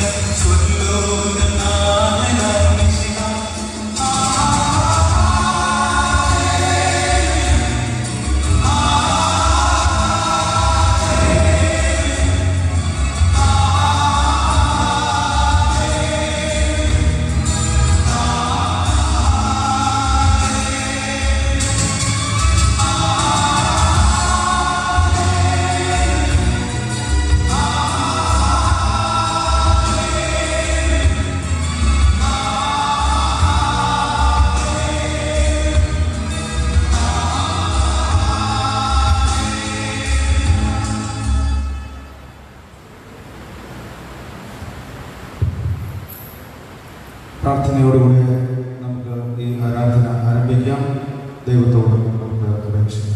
പ്രാർത്ഥനയോടുകൂടി നമുക്ക് ഈ ആരാധന ആരംഭിക്കാം ദൈവത്തോട് നമുക്ക് അപേക്ഷിക്കാം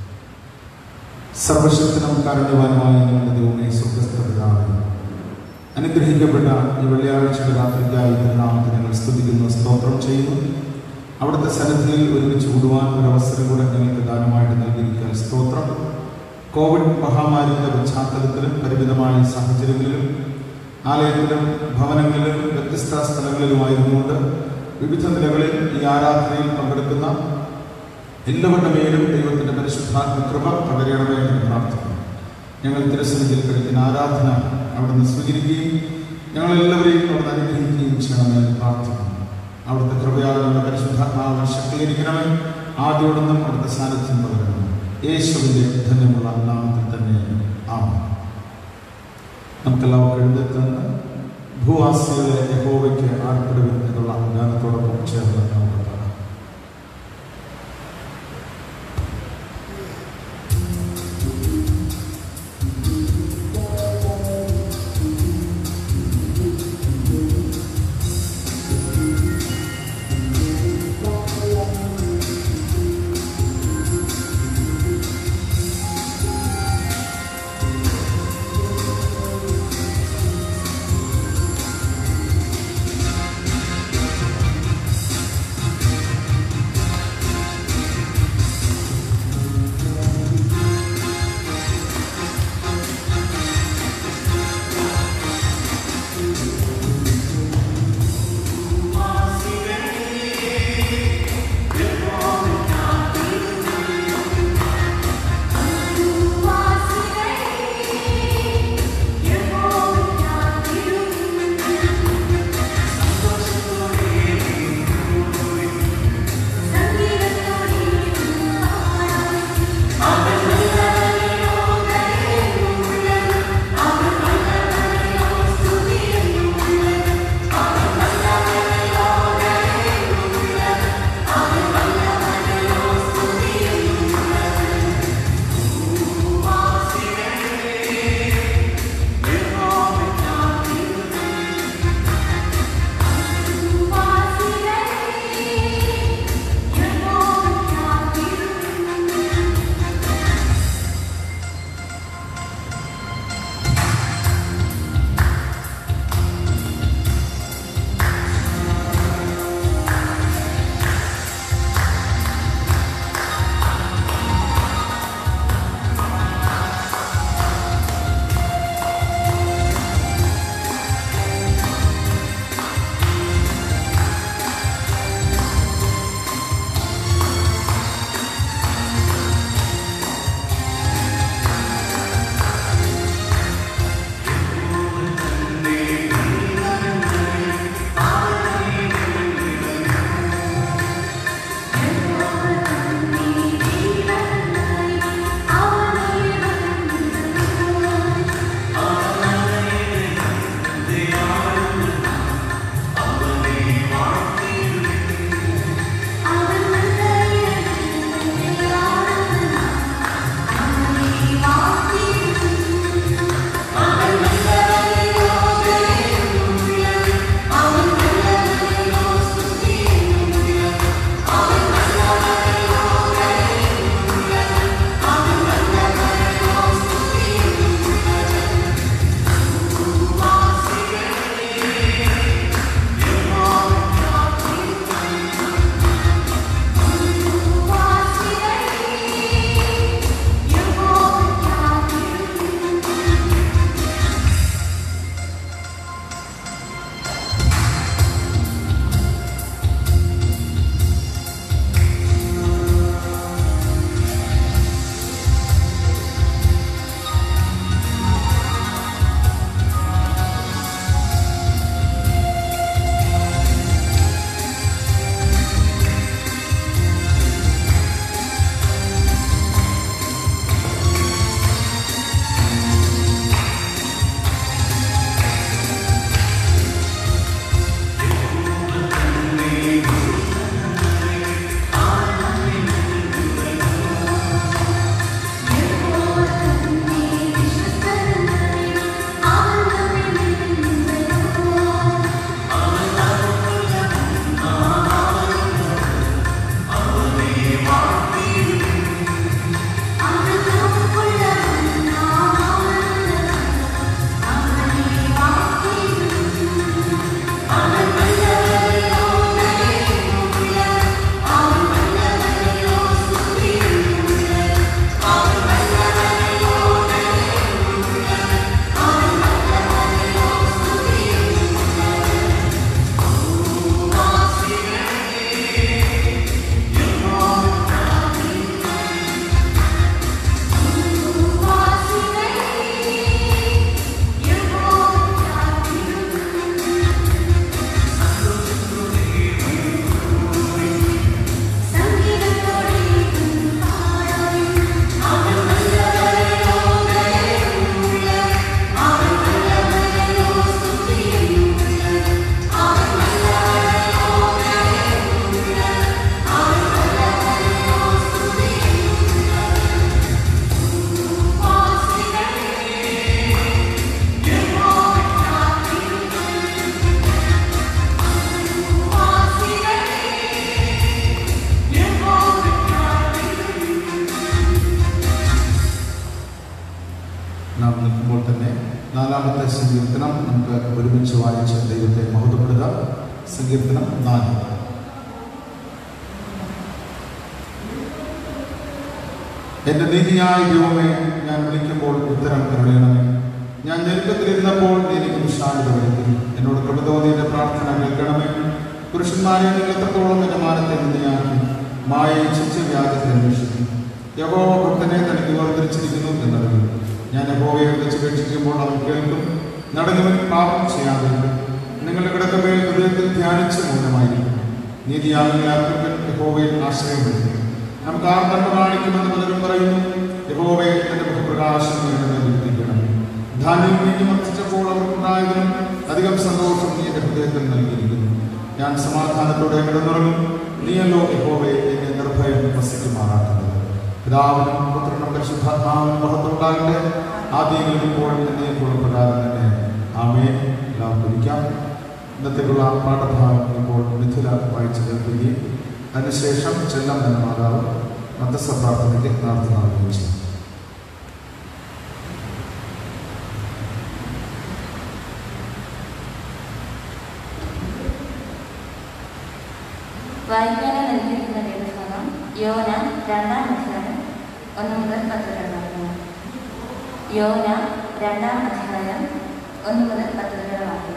സർവശക്തനും കാരണവാനുമായ ഞങ്ങളുടെ ദൈവമേ സ്വർഗസ്ഥ പിതാവേ അനുഗ്രഹിക്കപ്പെട്ട ഈ വെള്ളിയാഴ്ചയുടെ രാത്രിക്കായി തിരുനാമത്തെ ഞങ്ങൾ സ്തുതിക്കുന്നു സ്തോത്രം ചെയ്യുന്നു അവിടുത്തെ സന്നിധിയിൽ ഒരുമിച്ച് കൂടുവാൻ ഒരു അവസരം കൂടെ ഞങ്ങൾക്ക് ദാനമായിട്ട് നൽകിയിരിക്കാൻ സ്തോത്രം കോവിഡ് മഹാമാരിയുടെ പശ്ചാത്തലത്തിലും പരിമിതമായ സാഹചര്യങ്ങളിലും ആലയങ്ങളിലും ഭവനങ്ങളിലും വ്യത്യസ്ത സ്ഥലങ്ങളിലുമായിരുന്നുകൊണ്ട് വിവിധ നിലകളിൽ ഈ ആരാധനയിൽ പങ്കെടുക്കുന്ന എല്ലാവരുടെ മേലും ദൈവത്തിൻ്റെ പരിശുദ്ധാത്മ കൃപ പകരണമേ എന്ന് പ്രാർത്ഥിക്കുന്നു ഞങ്ങൾ തിരസ്സന്നിധിയിൽ കഴിക്കുന്ന ആരാധന അവിടുന്ന് സ്വീകരിക്കുകയും ഞങ്ങളെല്ലാവരെയും അവിടുന്ന് അനുഗ്രഹിക്കുകയും ചെയ്യണമെന്ന് എന്ന് പ്രാർത്ഥിക്കുന്നു അവിടുത്തെ കൃപയാൽ നമ്മുടെ പരിശുദ്ധാത്മാവ് ശക്തീകരിക്കണമേ ആദ്യോടൊന്നും അവിടുത്തെ സാന്നിധ്യം പകരണം യേശുവിൻ്റെ ധന്യമുള്ള നാമത്തിൽ തന്നെ ആമേൻ നമുക്കെല്ലാവർക്കും എഴുന്നേറ്റുന്ന ഭൂവാസികളെ യഹോവയ്ക്ക് ആർപ്പിടുവിൻ എന്നുള്ള ഗാനത്തോടൊപ്പം ചേർന്ന് നമുക്ക് പാടാം യേശുവേ സങ്കീർത്തനം നമുക്ക് ഒരുമിച്ച് വായിച്ച് ദൈവത്തെ മഹത്വപ്പെടുക സങ്കീർത്തനം നാല് എന്റെ നീതിയായ ദൈവമേ ഞാൻ വിളിക്കുമ്പോൾ ഉത്തരം കരുളയണമേ ഞാൻ ഞെരുക്കത്തിലിരുന്നപ്പോൾ നീ എനിക്ക് വിശാലത വരുത്തി എന്നോട് കൃപ തോന്നി എന്റെ പ്രാർത്ഥന കേൾക്കണമേ പുരുഷന്മാരെ നിങ്ങൾ എത്രത്തോളം എന്റെ മാനത്തെ നിന്നയാക്കി മായയെ ചിച്ച വ്യാജത്തെ അന്വേഷിക്കും യഹോ ഭക്തനെ തനിക്ക് വേർതിരിച്ചിരിക്കുന്നു എന്നറിയും ഞാൻ യഹോവയെ വിളിച്ചപേക്ഷിക്കുമ്പോൾ അവൻ കേൾക്കും നടന്നവൻ പാപം ചെയ്യാതെ നിങ്ങളുടെ കിടക്കമേൽ ഹൃദയത്തിൽ ധ്യാനിച്ച് മൂലമായിരിക്കും നീതിയാകുന്ന അർപ്പിക്കൽ യഹോവയിൽ ആശ്രയപ്പെടുന്നു നമുക്ക് ആർ നന്മ കാണിക്കുമെന്ന് പലരും പറയുന്നു യഹോവയെ തന്റെ മുഖപ്രകാശം വേണമെന്ന് വിളിപ്പിക്കണമേ ധാന്യം വീണ്ടും വർദ്ധിച്ചപ്പോൾ അവർക്കുണ്ടായതിനും അധികം സന്തോഷം നീ എന്റെ ഹൃദയത്തിൽ നൽകിയിരിക്കുന്നു ഞാൻ സമാധാനത്തോടെ കിടന്നുറങ്ങും നീയല്ലോ യഹോവയെ എന്നെ നിർഭയം വസിക്കുമാറാക്കുന്നത് പിതാവിനും പുത്രനും പരിശുദ്ധാത്മാവിനും മഹത്വമുണ്ടാകട്ടെ ആദ്യങ്ങളും ഇപ്പോഴും എന്നേക്കുള്ള പ്രകാരം തന്നെ ആമേ എല്ലാം കുറിക്കാം ഇന്നത്തേക്കുള്ള പാഠഭാഗം ഇപ്പോൾ മിഥുല വായിച്ചു കേൾക്കുകയും അതിനുശേഷം ചെല്ലം എന്ന മാതാവ് മധ്യസ്ഥ പ്രാർത്ഥനയ്ക്ക് പ്രാർത്ഥന നൽകുകയും ചെയ്യും വായിക്കാനായി നൽകിയിരിക്കുന്ന വേദഭാഗം യോന രണ്ടാം അധ്യായം ഒന്ന് മുതൽ പത്ത് വരെ വായിക്കുന്നു യോന രണ്ടാം അധ്യായം ഒന്ന് മുതൽ പത്ത് വരെ വായിക്കുന്നു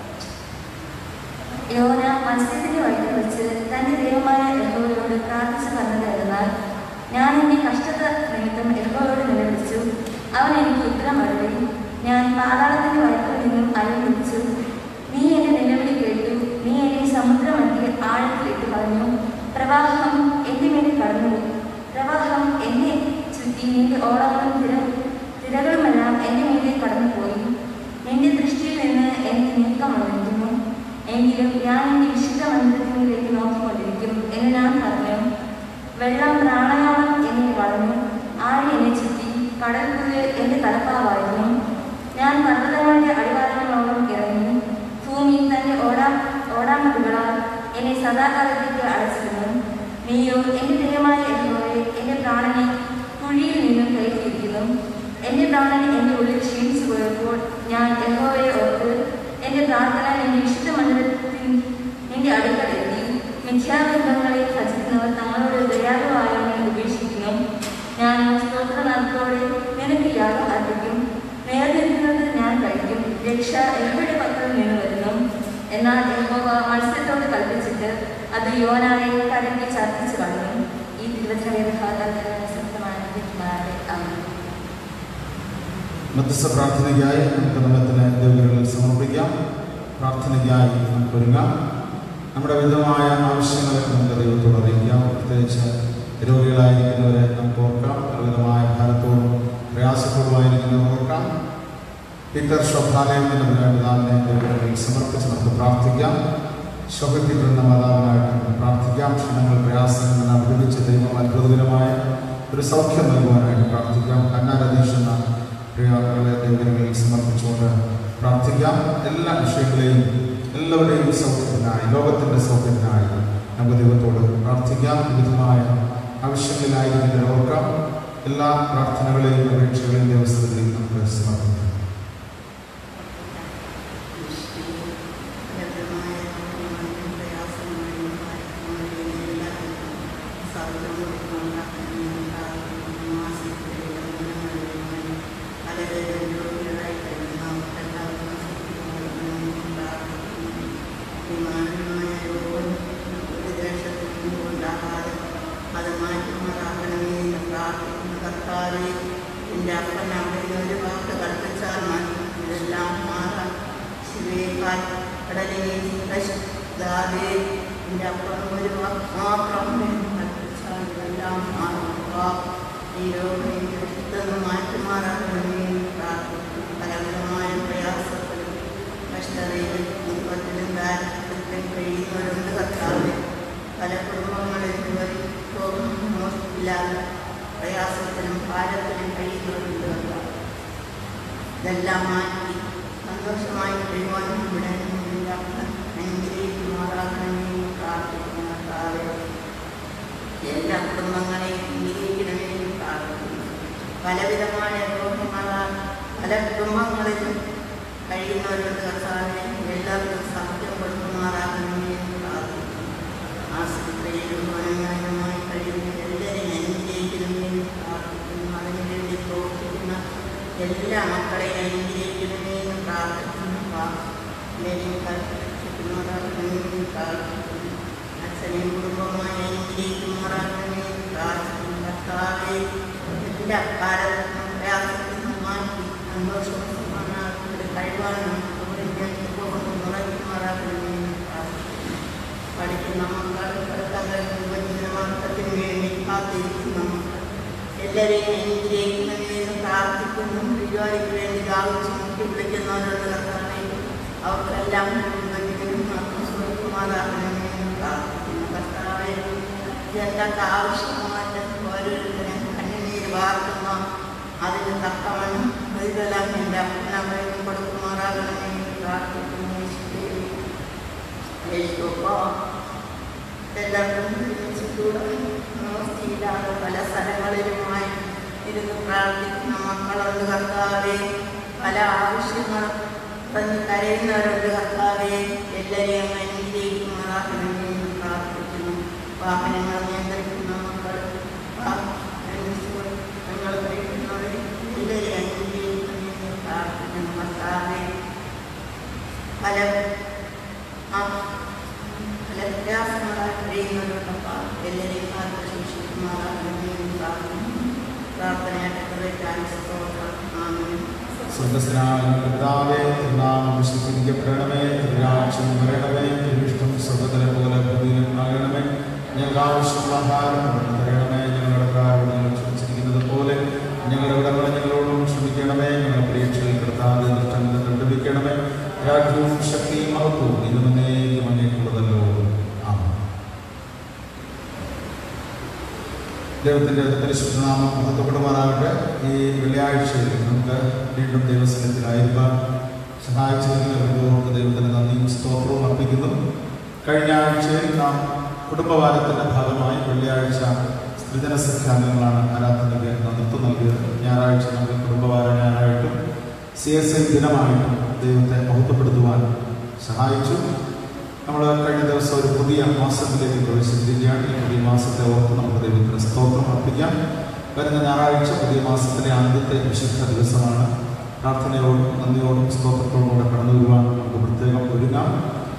യോന മത്സ്യത്തിന്റെ വഴിയിൽ വെച്ച് തന്റെ ദൈവമായ യഹോവയോട് പ്രാർത്ഥിച്ചു പറഞ്ഞത് എന്നാൽ ഞാൻ എന്റെ കഷ്ടത നിമിത്തം യഹോവയോട് നിലവിളിച്ചു അവൻ എനിക്ക് ഉത്തരം അരുളി ഞാൻ പാതാളത്തിന്റെ വയറ്റിൽ നിന്നും അയം വിളിച്ചു നീ എന്റെ നിലവിളി കേട്ടു നീ എന്നെ സമുദ്രമധ്യ ആഴത്തിലിട്ട് കളഞ്ഞു പ്രവാഹം എന്റെ മേലെ കടന്നു പ്രവാഹം എന്നെ ചുറ്റി നിന്റെ ഓളങ്ങളും തിര തിരകളുമെല്ലാം എന്റെ മേലെ കടന്നുപോയി നിന്റെ ദൃഷ്ടിയിൽ നിന്ന് എന്നെ നീക്കമണിക്കുന്നു എങ്കിലും ഞാൻ എന്റെ വിശുദ്ധ മന്ദിരത്തിലേക്ക് നോക്കിക്കൊണ്ടിരിക്കും എന്ന് ഞാൻ പറഞ്ഞു വെള്ളം പ്രാണയോളം എന്നെ വളഞ്ഞു ആഴി എന്നെ ചുറ്റി കടൽക്കുള്ളിൽ എന്റെ തലപ്പാവായിരുന്നു ഞാൻ പർവ്വതങ്ങളുടെ അടിവാരങ്ങളോളം ഇറങ്ങി ഭൂമി തന്റെ ഓടാ ഓടാമതുകളാൽ എന്നെ സദാകാലത്തേക്ക് അടച്ചിരുന്നു നീയോ എന്റെ ദൈവമായ യഹോവയെ എന്റെ പ്രാണനെ കുഴിയിൽ നിന്നും കയറ്റിയിരിക്കുന്നു എന്റെ പ്രാണൻ എന്റെ ഉള്ളിൽ ക്ഷീണിച്ചു പോയപ്പോൾ ഞാൻ യഹോവയെ ഓർത്ത് എന്റെ പ്രാർത്ഥന എന്റെ വിശുദ്ധ മണ്ഡലത്തിൽ നിന്റെ അടുക്കൽ എത്തി മിഥ്യാബന്ധങ്ങളെ ഭജിക്കുന്നവർ തങ്ങളോട് ദയാലുവായവനെ ഉപേക്ഷിക്കുന്നു ഞാൻ സ്തോത്രനാഥത്തോടെ നിനക്ക് യാഗം അർപ്പിക്കും നേർന്നിരിക്കുന്നത് ഞാൻ കഴിക്കും രക്ഷ എവിടെ പക്കൽ നിന്ന് വരുന്നു എന്നാൽ യഹോവ മത്സ്യത്തോട് കൽപ്പിച്ചിട്ട് അത് യോനായെ കടലിൽ ഛർദ്ദിച്ചു കളഞ്ഞു ഈ തിരുവചന വേദഭാഗത്തിൽ സംസ്കൃതമായ മധ്യസ്ഥ പ്രാർത്ഥനയ്ക്കായി നമുക്ക് നമ്മത്തിന് ദൈവങ്ങളിൽ സമർപ്പിക്കാം പ്രാർത്ഥനയ്ക്കായി നമുക്ക് ഒരുങ്ങാം നമ്മുടെ വിധമായ ആവശ്യങ്ങളെ നമുക്ക് ദൈവത്തോട് അറിയിക്കാം പ്രത്യേകിച്ച് രോഗികളായിരിക്കുന്നവരെ നമുക്ക് ഓർക്കാം വിധമായ ഭാരത്തോടും പ്രയാസത്തോടുമായിരിക്കുന്നവർ ഓർക്കാം പീറ്റർ ശോഭാലയം എന്ന പിതാവിനെ ദൈവങ്ങളിൽ സമർപ്പിച്ച് നമുക്ക് പ്രാർത്ഥിക്കാം ശോഭിപ്പിക്കുന്ന മാതാവിനായിട്ട് നമുക്ക് പ്രാർത്ഥിക്കാം ക്ഷണങ്ങൾ പ്രയാസങ്ങൾ അനുഭവിച്ച് ദൈവം അത്ഭുതകരമായ ഒരു സൗഖ്യം നൽകുവാനായിട്ട് പ്രാർത്ഥിക്കാം കന്നാരതീഷ് എന്ന പ്രിയാക്കളെ ദൈവങ്ങളിൽ സമർപ്പിച്ചുകൊണ്ട് പ്രാർത്ഥിക്കാം എല്ലാ വിഷയങ്ങളെയും എല്ലാവരുടെയും സൗഖ്യത്തിനായി ലോകത്തിൻ്റെ സൗഖ്യത്തിനായി നമുക്ക് ദൈവത്തോട് പ്രാർത്ഥിക്കാം വിവിധമായ ആവശ്യങ്ങളിലായിരിക്കുന്നവരെ ഓർക്കാം എല്ലാ പ്രാർത്ഥനകളെയും അപേക്ഷകളെയും ദിവസത്തിലേക്ക് നമുക്ക് സമർപ്പിക്കാം അത് മാറ്റുമാറാകണമേ എന്ന് പ്രാർത്ഥിക്കുന്ന കർത്താവേ എൻ്റെ അപ്പൻ അവിടെ ഒരു വാക്ക് കൽപ്പിച്ചാൽ മതി ഇതെല്ലാം മാറാം ശിവേക്കാൽ കടലിനെ ദാവേ എൻ്റെ അപ്പൻ ഒരു വാക്ക് മാത്രം കൽപ്പിച്ചാൽ ഇതെല്ലാം മാറും ഈ രോഗം ഇതൊന്ന് മാറ്റുമാറാകണമേ എന്ന് പ്രാർത്ഥിക്കുന്നു പലവിധമായ പ്രയാസത്തിലും കഷ്ടതയിലും കുടുംബത്തിലും ദാരിദ്ര്യത്തിലും കഴിയുന്നവരുണ്ട് കർത്താവേ പല കുടുംബങ്ങളിൽ ജോലി ഇല്ലാതെ പ്രയാസത്തിലും ഭാരത്തിലും കഴിയുന്നവരുണ്ട് കർത്താവേ. ഇതെല്ലാം മാറ്റി സന്തോഷമായി കഴിയുവാനും ഇവിടെ അനുഗ്രഹിക്കുമാറാകണമെന്ന് പ്രാർത്ഥിക്കുന്നു കർത്താവേ. എല്ലാ കുടുംബങ്ങളെയും അംഗീകരിക്കണമെന്ന് പ്രാർത്ഥിക്കുന്നു പലവിധമായ രോഗങ്ങളാൽ പല കുടുംബങ്ങളിലും കഴി കഴിയുന്നവരുടെ കർത്താവെ എല്ലാവർക്കും സത്യം കൊടുക്കുമാറാകണമേ എന്ന് പ്രാർത്ഥിക്കുന്നു ആശുപത്രിയിലും ഭവനങ്ങളിലുമായി കഴിയുന്ന എല്ലാവരെയും അനുഗ്രഹിക്കണമേ എന്ന് പ്രാർത്ഥിക്കുന്നു അതിനുവേണ്ടി പ്രവർത്തിക്കുന്ന എല്ലാ മക്കളെയും അനുഗ്രഹിക്കണമേ എന്ന് പ്രാർത്ഥിക്കുന്നു എല്ലാവരെയും കൽപ്പിക്കുമാറാകണമേ എന്ന് പ്രാർത്ഥിക്കുന്നു അച്ഛനെയും കുടുംബമായി അനുഗ്രഹിക്കുമാറാകണമേ എന്ന് പ്രാർത്ഥിക്കുന്നു കർത്താവെ എല്ലാ കാലത്തും പ്രയാസത്തിൽ മാറ്റി സന്തോഷവും സമാധാനത്തോടെ കഴിവാനും നിറയ്ക്കുമാറാകണമേ എന്ന് പ്രാർത്ഥിക്കുന്നു പഠിക്കുന്ന മക്കൾ പഠിത്തങ്ങൾ മാർഗത്തിന് വേണ്ടി കാത്തിരിക്കുന്ന മക്കൾ എല്ലാവരെയും അനുഗ്രഹിക്കണമേ എന്ന് പ്രാർത്ഥിക്കുന്നു പരിപാടിക്ക് വേണ്ടി ദാവിച്ച് മുട്ടി വിളിക്കുന്നവരുടെ കർത്താവെ അവർക്കെല്ലാം സുഖമാറാകണമേ എന്ന് പ്രാർത്ഥിക്കുന്നു കർത്താവെ എന്തൊക്കെ ആവശ്യമായിട്ട് ഓരോരുത്തരും കണ്ണുനീര് വാർക്കുന്ന അതിന് തക്കവണ്ണം ഇതെല്ലാം എൻ്റെ അപ്പനമ്മയും കൊടുക്കുമാറാകണമേ എന്ന് പ്രാർത്ഥിക്കുന്നു യേശുവേ. യേശുവപ്പ എല്ലാവർക്കും ഒരുമിച്ചിട്ടൂടെ നമസ്തിയിലാണ് പല സ്ഥലങ്ങളിലുമായി ഇരുന്ന് പ്രാർത്ഥിക്കുന്ന മക്കളുണ്ട് കർത്താവെ പല ആവശ്യങ്ങളും പറഞ്ഞ് കരയുന്നവരുണ്ട് കർത്താവെ എല്ലാവരെയും അനുഗ്രഹിക്കുമാറാകണമേ എന്ന് പ്രാർത്ഥിക്കുന്നു വാഹനങ്ങൾ നിയന്ത്രിക്കുന്ന മക്കൾ ഞങ്ങൾ കഴിക്കുന്നവരെ എല്ലാവരെയും അനുഗ്രഹിക്കണമേ എന്ന് പ്രാർത്ഥിക്കുന്നു കർത്താവെ പല ആ പല പ്രയാസങ്ങളാൽ കഴിയുന്നവരുണ്ടപ്പ എല്ലാവരെയും കാത്ത് സൂക്ഷിക്കുമാറാകണമേ എന്ന് പ്രാർത്ഥിക്കുന്നു പ്രാർത്ഥനയായിട്ട് കുറേക്കാൻ സ്തോത്രം ആമേൻ സ്വർഗസ്നായ പിതാവേ നാമം വിശുദ്ധീകരിക്കപ്പെടണമേ രാജ്യം വരണമേ തിരുവിഷ്ടം സ്വർഗത്തിലെ പോലെ ഭൂമിയിലും ആകണമേ ഞങ്ങൾക്ക് ആവശ്യമുള്ള ആഹാരം അവിടുന്ന് തരണമേ ഞങ്ങളുടെ കാര്യം ഞങ്ങൾ ക്ഷമിച്ചിരിക്കുന്നത് പോലെ ഞങ്ങളുടെ ഇടങ്ങളെ ഞങ്ങളോടും ക്ഷമിക്കണമേ ഞങ്ങൾ പരീക്ഷയിൽ കിടത്താതെ ദുഷ്ടങ്ങളിൽ കണ്ടുപിടിക്കണമേ രാജ്യവും ശക്തിയും മഹത്വവും ഇന്നുമേക്കും അങ്ങേക്കുള്ളതല്ലോ ആമേൻ ദൈവത്തിൻ്റെ പരിശുദ്ധനാമം മഹത്വപ്പെടുമാറാകട്ടെ ഈ വെള്ളിയാഴ്ചയിൽ നമുക്ക് വീണ്ടും ദൈവസനത്തിലായിരിക്കാൻ സഹായിച്ചതിന് ദൈവത്തിന് നന്ദിയും സ്തോത്രവും അർപ്പിക്കുന്നു കഴിഞ്ഞ ആഴ്ചയിൽ നാം കുടുംബവാരത്തിൻ്റെ ഭാഗമായി വെള്ളിയാഴ്ച സ്ത്രീജന സഖ്യാംഗങ്ങളാണ് ആരാധനയ്ക്ക് നേതൃത്വം നൽകിയത് ഞായറാഴ്ച നമുക്ക് കുടുംബവാര ഞായറായിട്ടും സി എസ് ഐ ദിനമായിട്ടും ദൈവത്തെ മഹത്വപ്പെടുത്തുവാൻ സഹായിച്ചു നമ്മൾ കഴിഞ്ഞ ദിവസം ഒരു പുതിയ മാസത്തിലേക്ക് പ്രവേശിച്ചിരിക്കുകയാണ് ഈ പുതിയ മാസത്തെ ഓർത്ത് നമുക്ക് ദൈവത്തിന് സ്തോത്രം അർപ്പിക്കാം വരുന്ന ഞായറാഴ്ച പുതിയ മാസത്തിലെ ആദ്യത്തെ വിശുദ്ധ ദിവസമാണ് പ്രാർത്ഥനയോടും നന്ദിയോടും സ്തോത്രത്തോടും കൂടെ കടന്നു വരുവാൻ നമുക്ക് പ്രത്യേകം ഒരുങ്ങാം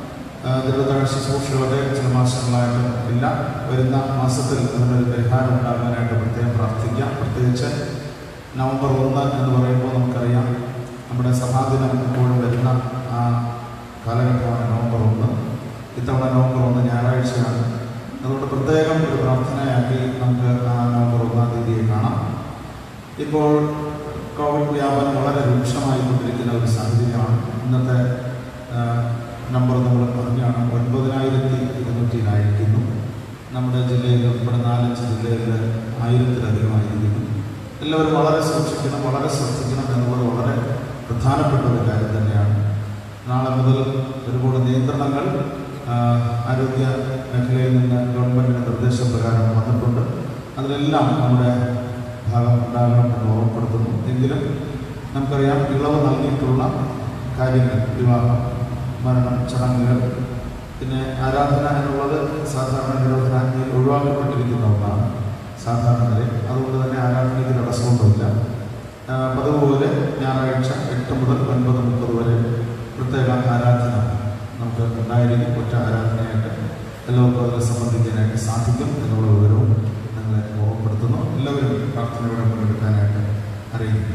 ദൈവതാഴ ശുശ്രൂഷകളൊക്കെ ചില മാസങ്ങളായിട്ട് ഇല്ല വരുന്ന മാസത്തിൽ അതിനൊരു പരിഹാരം ഉണ്ടാകാനായിട്ട് പ്രത്യേകം പ്രാർത്ഥിക്കാം പ്രത്യേകിച്ച് നവംബർ ഒന്ന് എന്ന് പറയുമ്പോൾ നമുക്കറിയാം നമ്മുടെ സഭാദിനം എപ്പോഴും വരുന്ന ആ കാലഘട്ടമാണ് നവംബർ ഒന്ന് ഇത്തവണ നവംബർ ഒന്ന് ഞായറാഴ്ചയാണ് അതുകൊണ്ട് പ്രത്യേകം ഒരു പ്രാർത്ഥനയാക്കി നമുക്ക് ആ നവംബർ ഒന്നാം തീയതിയെ കാണാം ഇപ്പോൾ കോവിഡ് വ്യാപനം വളരെ രൂക്ഷമായിക്കൊണ്ടിരിക്കുന്ന ഒരു സാഹചര്യമാണ് ഇന്നത്തെ ആ, നമ്പർ നമ്മൾ പറഞ്ഞാണ് ഒൻപതിനായിരത്തി ഇരുന്നൂറ്റിയിലായിരിക്കുന്നു നമ്മുടെ ജില്ലയിൽ ഉൾപ്പെടെ നാലഞ്ച് ജില്ലയിൽ ആയിരത്തിലധികമായിരിക്കുന്നു എല്ലാവരും വളരെ സൂക്ഷിക്കണം വളരെ ശ്രദ്ധിക്കണം എന്നുള്ളത് വളരെ പ്രധാനപ്പെട്ട ഒരു കാര്യം തന്നെയാണ് നാളെ മുതൽ ഒരുപാട് നിയന്ത്രണങ്ങൾ ആ, ആരോഗ്യ മേഖലയിൽ നിന്ന് ഗവൺമെൻറ്റിൻ്റെ നിർദ്ദേശപ്രകാരം വന്നിട്ടുണ്ട് അതിലെല്ലാം നമ്മുടെ ഭാഗം ഉണ്ടാകണം എന്ന് ഓർമ്മപ്പെടുത്തുന്നു എങ്കിലും നമുക്കറിയാം ഇളവ് നൽകിയിട്ടുള്ള കാര്യങ്ങൾ വിവാഹം മരണം ചടങ്ങുകൾ പിന്നെ ആരാധന എന്നുള്ളത് സാധാരണ നിരോധനാജ്ഞയിൽ ഒഴിവാക്കപ്പെട്ടിരിക്കുന്ന ഒന്നാണ് സാധാരണ നിലയിൽ അതുകൊണ്ട് തന്നെ ആരാധനയ്ക്ക് തടസ്സമൊന്നുമില്ല ആ, പതിവ് പോലെ ഞായറാഴ്ച എട്ട് മുതൽ ഒൻപത് മുപ്പത് വരെ പ്രത്യേക ആരാധന നമുക്ക് ഉണ്ടായിരിക്കും ഒറ്റ ആരാധനയായിട്ട് എല്ലാവർക്കും അതിൽ സംബന്ധിക്കാനായിട്ട് സാധിക്കും എന്നുള്ള വിവരവും നിങ്ങളെ ഓർമ്മപ്പെടുത്തുന്നു എല്ലാവരും പ്രാർത്ഥനയോടെ പങ്കെടുക്കാനായിട്ട് അറിയിക്കുന്നു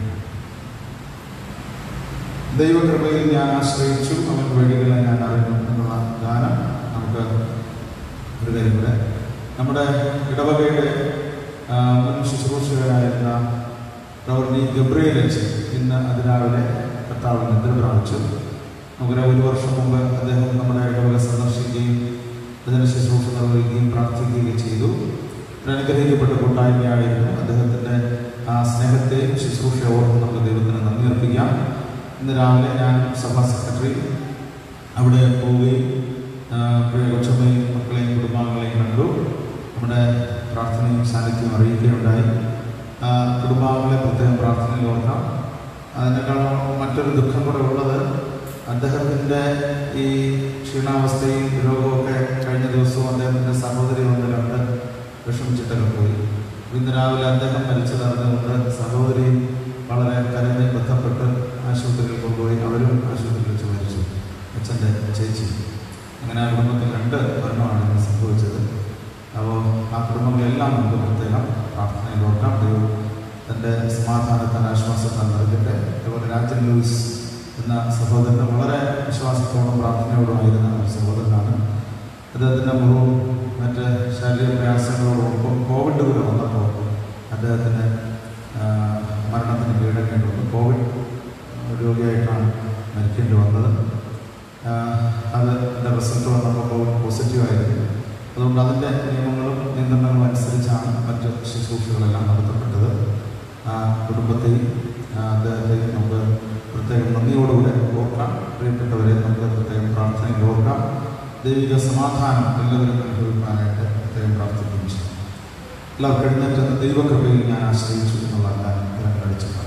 ദൈവകൃപയിൽ ഞാൻ ആശ്രയിച്ചു അവൻ വഴികളെ ഞാൻ അറിഞ്ഞു എന്നുള്ള ഗാനം നമുക്ക് ഒരു കാര്യം കൂടെ നമ്മുടെ ഇടവകയുടെ ആ, മുൻ ശുശ്രൂഷകരായിരുന്ന റവർണി ഗബ്രിയൽ അച്ഛൻ ഇന്ന് അതിരാവിലെ കർത്താവ് നിദ്ര പ്രാപിച്ചു നമുക്കറിയാം ഒരു വർഷം മുമ്പ് അദ്ദേഹം നമ്മുടെ ഇടവക സന്ദർശിക്കുകയും അതിന് ശുശ്രൂഷ നിർവഹിക്കുകയും പ്രാർത്ഥിക്കുകയും ചെയ്തു ഒരു അനുഗ്രഹിക്കപ്പെട്ട കൂട്ടായ്മയായിരുന്നു അദ്ദേഹത്തിൻ്റെ ആ സ്നേഹത്തെയും ശുശ്രൂഷയെ ഓർത്ത് നമുക്ക് ദൈവത്തിന് നന്ദി അർപ്പിക്കാം ഇന്ന് രാവിലെ ഞാൻ സഭാ സെക്രട്ടറി അവിടെ പോവുകയും ആ, പ്രിയ കൊച്ചമ്മയും മക്കളെയും കുടുംബാംഗങ്ങളെയും കണ്ടു നമ്മുടെ പ്രാർത്ഥനയും സാന്നിധ്യവും അറിയിക്കുകയുണ്ടായി ആ, കുടുംബാംഗങ്ങളെ പ്രത്യേകം പ്രാർത്ഥനയിൽ ഓർക്കാം അതിനേക്കാൾ മറ്റൊരു ദുഃഖം കൂടെ ഉള്ളത് അദ്ദേഹത്തിൻ്റെ ഈ ക്ഷീണാവസ്ഥയും രോഗമൊക്കെ കഴിഞ്ഞ ദിവസവും അദ്ദേഹത്തിൻ്റെ സഹോദരി ഒന്ന് രണ്ട് വിഷമിച്ചിട്ടൊക്കെ പോയി ഇന്ന് രാവിലെ അദ്ദേഹം മരിച്ചതറിഞ്ഞുകൊണ്ട് സഹോദരി വളരെ കരഞ്ഞ് ബന്ധപ്പെട്ട് ആശുപത്രിയിൽ കൊണ്ടുപോയി അവരും ആശുപത്രിയിൽ വെച്ച് മരിച്ചു അച്ഛൻ്റെ ചേച്ചി അങ്ങനെ ആ കുടുംബത്തിൽ രണ്ട് മരണമാണ് ഇന്ന് സംഭവിച്ചത് അപ്പോൾ ആ കുടുംബങ്ങളെല്ലാം നമുക്ക് പ്രത്യേകം പ്രാർത്ഥനയിൽ ഓർക്കാം ദൈവം തൻ്റെ സമാധാനത്തിന് ആശ്വാസത്താൽ നൽകട്ടെ അതുപോലെ രാജൻ ലൂയിസ് എന്ന സഹോദരൻ വളരെ വിശ്വാസത്തോടും പ്രാർത്ഥനയോടുമായിരുന്ന ഒരു സഹോദരനാണ് അദ്ദേഹത്തിൻ്റെ മുറിവും മറ്റ് ശാരീരിക പ്രയാസങ്ങളോടൊപ്പം കോവിഡ് കൂടെ വന്നപ്പോൾ അദ്ദേഹത്തിന് ആ, മരണത്തിന് കീഴടങ്ങേണ്ടി വന്നു കോവിഡ് രോഗിയായിട്ടാണ് മരിക്കേണ്ടി വന്നത് ആ, അതിൻ്റെ റിസൾട്ട് വന്നപ്പോൾ കോവിഡ് പോസിറ്റീവ് ആയിരുന്നു അതുകൊണ്ട് അതിൻ്റെ നിയമങ്ങളും നിയന്ത്രണങ്ങളും അനുസരിച്ചാണ് മറ്റ് ശുശ്രൂഷകളെല്ലാം നടത്തപ്പെട്ടത് ആ കുടുംബത്തെയും ആ, അദ്ദേഹത്തെയും നമുക്ക് പ്രത്യേകം നന്ദിയോടുകൂടെ ഓർക്കാം പ്രിയപ്പെട്ടവരെ നമുക്ക് പ്രത്യേകം പ്രാർത്ഥനയിൽ ഓർക്കാം ദൈവിക സമാധാനം എല്ലാവരും അനുഭവിക്കാനായിട്ട് പ്രത്യേകം പ്രാർത്ഥിക്കുകയും ചെയ്യും എല്ലാവർക്കും എഴുന്നേറ്റ് ദൈവകൃപയിൽ ഞാൻ ആശ്രയിച്ചു എന്നുള്ള കാര്യം ഞാൻ കഴിച്ചിട്ടുണ്ട്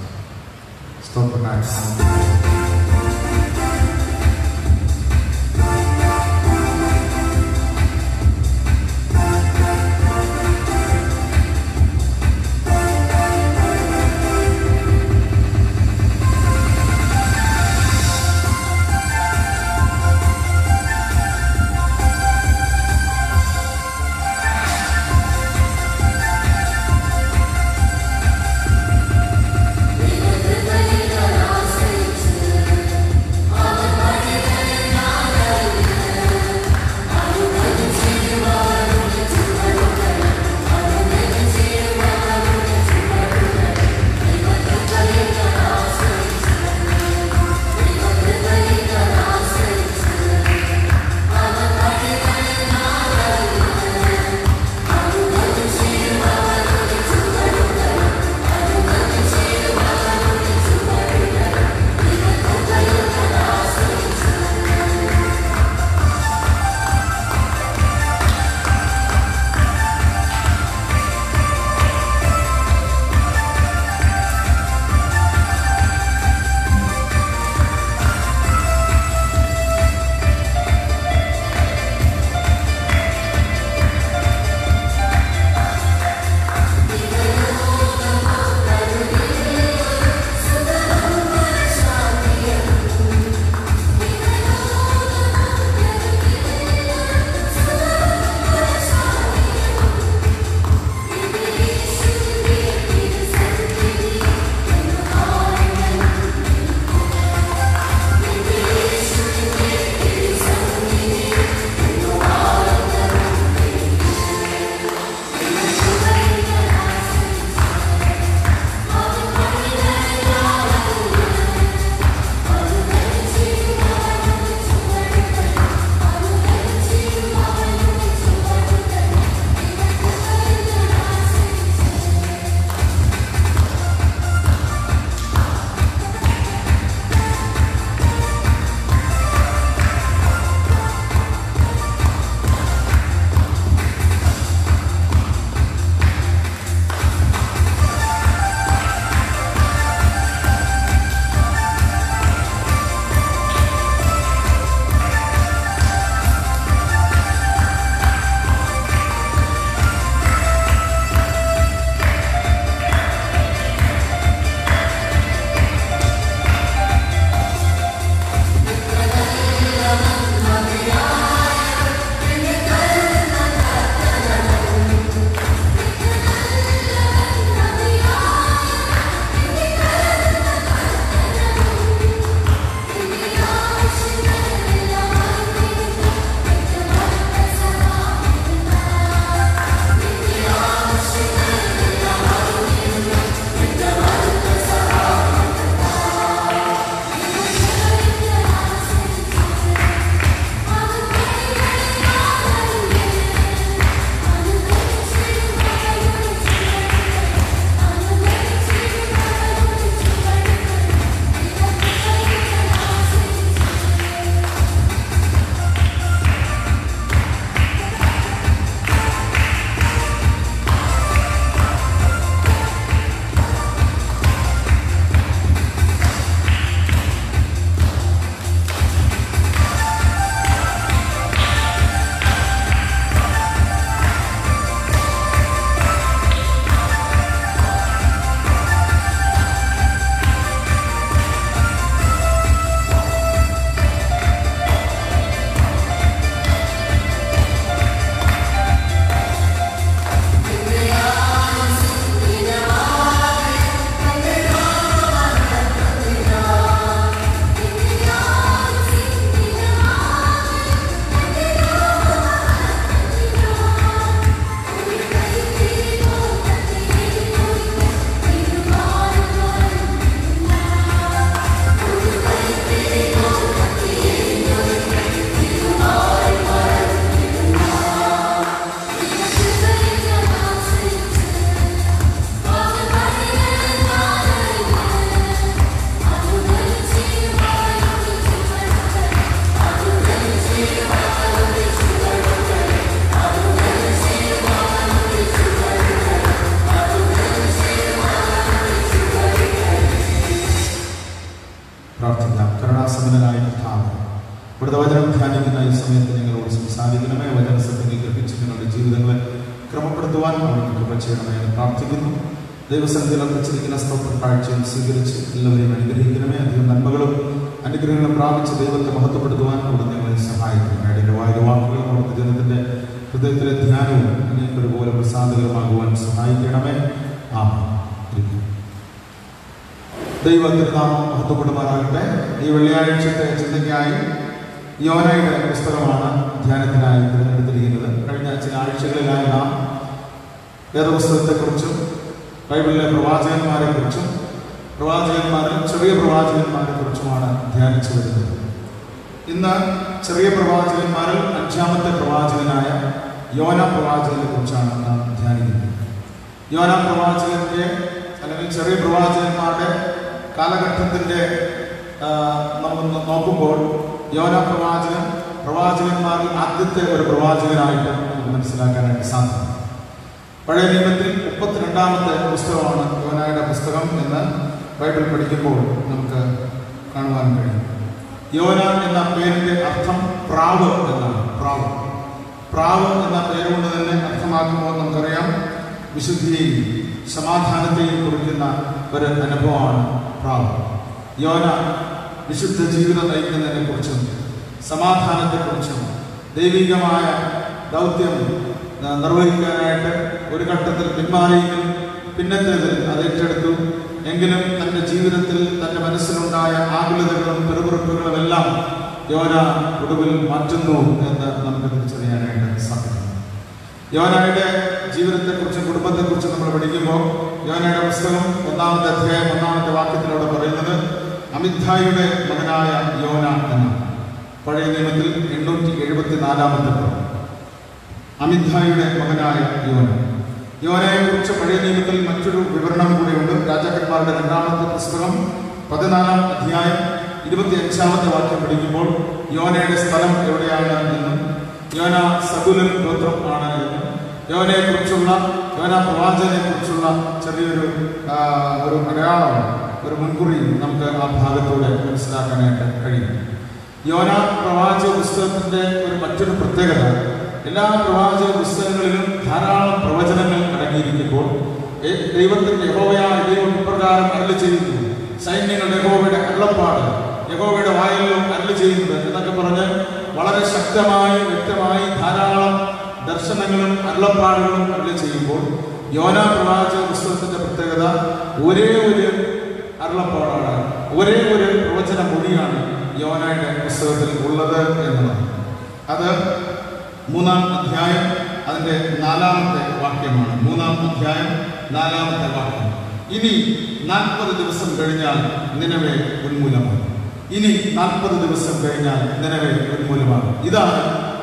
സ്തോത്രനായിട്ട് ആശ്രയിച്ചു സമയത്ത് ഞങ്ങളോട് സംസാരിക്കണമേ വചന സത്യങ്ങൾ ഗ്രഹിച്ച് ഞങ്ങളുടെ ജീവിതങ്ങളെ ക്രമപ്പെടുത്തുവാൻ അവിടുന്ന് കൃപ ചെയ്യണമേ എന്ന് പ്രാർത്ഥിക്കുന്നു ദൈവസന്നിധിയിൽ അർപ്പിച്ചിരിക്കുന്ന സ്തോത്ര കാഴ്ചയും സ്വീകരിച്ച് എല്ലാവരെയും അനുഗ്രഹിക്കണമേ അധികം നന്മകളും അനുഗ്രഹങ്ങളും പ്രാപിച്ച് ദൈവത്തെ മഹത്വപ്പെടുത്തുവാൻ അവിടെ ഞങ്ങളെ സഹായിക്കണം അയാളുടെ വായ വാക്കുകളും അവിടുത്തെ ജനത്തിന്റെ ഹൃദയത്തിലെ ധ്യാനവും നിങ്ങൾക്കൊരുപോലെ പ്രസാദകരമാകുവാൻ സഹായിക്കണമേ ആ ദൈവത്തിന്റെ നാമം മഹത്വപ്പെടുമാറാകട്ടെ ഈ വെള്ളിയാഴ്ചത്തെ ചിന്തയ്ക്കായി യോനയുടെ പുസ്തകമാണ് ധ്യാനത്തിനായി തിരഞ്ഞെടുത്തിരിക്കുന്നത് കഴിഞ്ഞ ചില ആഴ്ചകളിലായി നാം വേദപുസ്തകത്തെക്കുറിച്ചും ബൈബിളിലെ പ്രവാചകന്മാരെ കുറിച്ചും പ്രവാചകന്മാരിൽ ചെറിയ പ്രവാചകന്മാരെ കുറിച്ചുമാണ് ധ്യാനിച്ചു വരുന്നത് ഇന്ന് ചെറിയ പ്രവാചകന്മാരിൽ അഞ്ചാമത്തെ പ്രവാചകനായ യോന പ്രവാചകനെ കുറിച്ചാണ് നാം ധ്യാനിക്കുന്നത് യോന പ്രവാചകന്റെ അല്ലെങ്കിൽ ചെറിയ പ്രവാചകന്മാരുടെ കാലഘട്ടത്തിന്റെ ആ, നമ്മൾ നോക്കുമ്പോൾ യോന പ്രവാചകൻ പ്രവാചകന്മാരിൽ ആദ്യത്തെ ഒരു പ്രവാചകനായിട്ട് നമുക്ക് മനസ്സിലാക്കാനായിട്ട് സാധിക്കും പഴയ നിയമത്തിൽ മുപ്പത്തിരണ്ടാമത്തെ പുസ്തകമാണ് യോനായുടെ പുസ്തകം എന്ന് ബൈബിൾ പഠിക്കുമ്പോൾ നമുക്ക് കാണുവാൻ കഴിയും യോന എന്ന പേരിന്റെ അർത്ഥം പ്രാവ് എന്നാണ് പ്രാവ് പ്രാവ് എന്ന പേരുകൊണ്ട് തന്നെ അർത്ഥമാക്കുമ്പോൾ നമുക്കറിയാം വിശുദ്ധിയെയും സമാധാനത്തെയും കുറിക്കുന്ന ഒരു അനുഭവമാണ് പ്രാവ് യോന വിശുദ്ധ ജീവിതം നയിക്കുന്നതിനെ കുറിച്ചും സമാധാനത്തെക്കുറിച്ചും ദൈവികമായ ദൗത്യം ന- നിർവഹിക്കാനായിട്ട് ഒരു ഘട്ടത്തിൽ പിന്മാറിയെങ്കിലും പിന്നത്തേതിൽ അത് ഏറ്റെടുത്തു എങ്കിലും തന്റെ ജീവിതത്തിൽ തന്റെ മനസ്സിലുണ്ടായ ആകുലതകളും പെറുപുറപ്പുകളും എല്ലാം യോന ഒടുവിൽ മാറ്റുന്നു എന്ന് നമുക്ക് തിരിച്ചറിയാനായിട്ട് സാധിക്കും യോനയുടെ ജീവിതത്തെക്കുറിച്ചും കുടുംബത്തെക്കുറിച്ചും നമ്മൾ പഠിക്കുമ്പോൾ യോനയുടെ പുസ്തകം ഒന്നാമത്തെ അധ്യായം ഒന്നാമത്തെ വാക്യത്തിലൂടെ പറയുന്നത് അമിത്ഥായുടെ മകനായ യോന എന്നാണ് പഴയ നിയമത്തിൽ എണ്ണൂറ്റി എഴുപത്തി നാലാമത്തെ പദം അമിത്ഥായുടെ മകനായ യോന യോനയെ കുറിച്ച് പഴയ നിയമത്തിൽ മറ്റൊരു വിവരണം കൂടിയുണ്ട് രാജാക്കന്മാരുടെ രണ്ടാമത്തെ പുസ്തകം പതിനാലാം അധ്യായം ഇരുപത്തി അഞ്ചാമത്തെ വാക്യം പഠിക്കുമ്പോൾ യോനയുടെ സ്ഥലം എവിടെയാണ് എന്നും യോന സകുലൻ ഗോത്രം ആണ് എന്നും യോനയെ കുറിച്ചുള്ള യോന പ്രവാചകനെ കുറിച്ചുള്ള ചെറിയൊരു ആ, ഒരു അടയാളം ഒരു മുൻകുറി നമുക്ക് ആ ഭാഗത്തൂടെ മനസ്സിലാക്കാനായിട്ട് കഴിയും യോന പ്രവാചക പുസ്തകത്തിന്റെ ഒരു മറ്റൊരു പ്രത്യേകത എല്ലാ പ്രവാചക പുസ്തകങ്ങളിലും ധാരാളം പ്രവചനങ്ങൾ അടങ്ങിയിരിക്കുമ്പോൾ ഏ- ദൈവത്തിന്റെ യഹോവയായ ദൈവം ഇപ്രകാരം അരളി ചെയ്യുന്നു സൈന്യങ്ങളുടെ യഹോവയുടെ അരുളപ്പാട് യഹോവയുടെ വായിലും അരളി ചെയ്യുന്നത് എന്നൊക്കെ പറഞ്ഞ് വളരെ ശക്തമായി വ്യക്തമായി ധാരാളം ദർശനങ്ങളും അരുളപ്പാടുകളും അരളി ചെയ്യുമ്പോൾ യോന പ്രവാചക പുസ്തകത്തിന്റെ പ്രത്യേകത ഒരേ ഒരു അരുളപ്പാടാണ് ഒരേ ഒരു പ്രവചന മൊഴിയാണ് യോനയുടെ പുസ്തകത്തിൽ ഉള്ളത് എന്നതാണ് അത് മൂന്നാം അധ്യായം അതിന്റെ നാലാമത്തെ വാക്യമാണ് മൂന്നാം അധ്യായം നാലാമത്തെ വാക്യം ഇനി നാൽപ്പത് ദിവസം കഴിഞ്ഞാൽ നിലവെ ഉന്മൂലമാണ് ഇനി നാൽപ്പത് ദിവസം കഴിഞ്ഞാൽ നിലവെ ഉന്മൂലമാണ് ഇതാണ്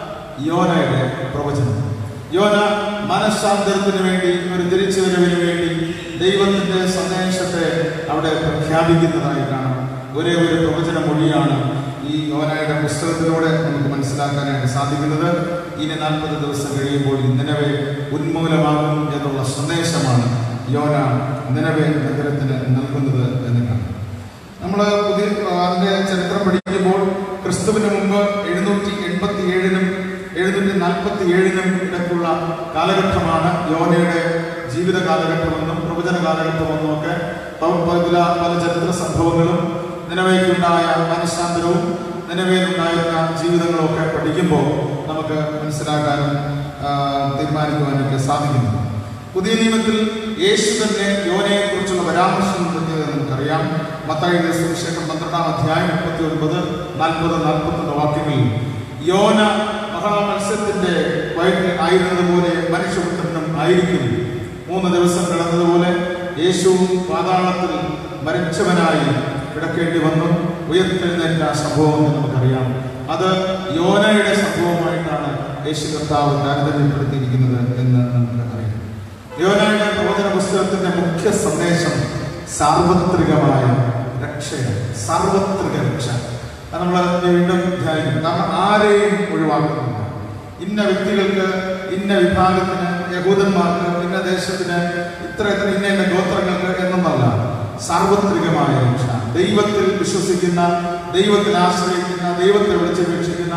യോനയുടെ പ്രവചനം യോന മനഃശാന്തരത്തിന് വേണ്ടി ഒരു തിരിച്ചുവരവിന് വേണ്ടി ദൈവത്തിന്റെ സന്ദേശത്തെ അവിടെ പ്രഖ്യാപിക്കുന്നതായി കാണാം ഒരേ ഒരു പ്രവചന മൊഴിയാണ് ഈ യോനയുടെ പുസ്തകത്തിലൂടെ നമുക്ക് മനസ്സിലാക്കാനായിട്ട് സാധിക്കുന്നത് ഇനി നാൽപ്പത് ദിവസം കഴിയുമ്പോൾ ഈ നിലവെ ഉന്മൂലമാകും എന്നുള്ള സന്ദേശമാണ് യോന നിലവെ നഗരത്തിന് നൽകുന്നത് എന്ന് കാണാം നമ്മൾ പുതിയ അതിന്റെ ചരിത്രം പഠിക്കുമ്പോൾ ക്രിസ്തുവിന് മുമ്പ് എഴുന്നൂറ്റി എൺപത്തി ഏഴിനും എഴുന്നൂറ്റി നാൽപ്പത്തി ഏഴിനും ഇടയ്ക്കുള്ള കാലഘട്ടമാണ് യോനയുടെ ജീവിത കാലഘട്ടമെന്നും പ്രവചന കാലഘട്ടമെന്നും ഒക്കെ പ- പല പല ചരിത്ര സംഭവങ്ങളും നിലവേക്കുണ്ടായ മനഃശാന്തരവും നിലവേലുണ്ടായിരുന്ന ജീവിതങ്ങളും ഒക്കെ പഠിക്കുമ്പോൾ നമുക്ക് മനസ്സിലാക്കാനും ആ, തീരുമാനിക്കുവാനൊക്കെ സാധിക്കുന്നു പുതിയ നിയമത്തിൽ യേശു തന്നെ യോനയെ കുറിച്ചുള്ള പരാമർശം നടത്തിയത് നമുക്കറിയാം മത്തായിയുടെ സുവിശേഷം പന്ത്രണ്ടാം അധ്യായം മുപ്പത്തി ഒൻപത് നാൽപ്പത് നാൽപ്പത്തൊന്ന് വാക്യങ്ങളിൽ യോന മഹാമത്സ്യത്തിന്റെ വയറ്റിൽ ആയിരുന്നതുപോലെ മനുഷ്യപുത്രനും ആയിരിക്കും മൂന്ന് ദിവസം കിടന്നതുപോലെ യേശു പാതാളത്തിൽ മരിച്ചവനായി കിടക്കേണ്ടി വന്നു ഉയർത്തെഴുന്നേറ്റ സംഭവം എന്ന് നമുക്കറിയാം അത് യോനയുടെ സംഭവമായിട്ടാണ് യേശു കർത്താവ് താരതമ്യപ്പെടുത്തിയിരിക്കുന്നത് എന്ന് നമുക്ക് അറിയാം യോനയുടെ പ്രവചന പുസ്തകത്തിന്റെ മുഖ്യ സന്ദേശം സാർവത്രികമായ രക്ഷയാണ് സാർവത്രിക രക്ഷ അത് നമ്മൾ വീണ്ടും ധ്യാനിക്കും കാരണം ആരെയും ഒഴിവാക്കുന്നില്ല ഇന്ന വ്യക്തികൾക്ക് ഇന്ന വിഭാഗത്തിന് യഹൂദന്മാർക്ക് ഇന്ന ദേശത്തിന് ഇത്ര ഇത്ര ഇന്ന ഇന്ന ഗോത്രങ്ങൾക്ക് എന്നൊന്നല്ല സാർവത്രികമായ രക്ഷ ദൈവത്തിൽ വിശ്വസിക്കുന്ന ദൈവത്തിൽ ആശ്രയിക്കുന്ന ദൈവത്തെ വിളിച്ചപേക്ഷിക്കുന്ന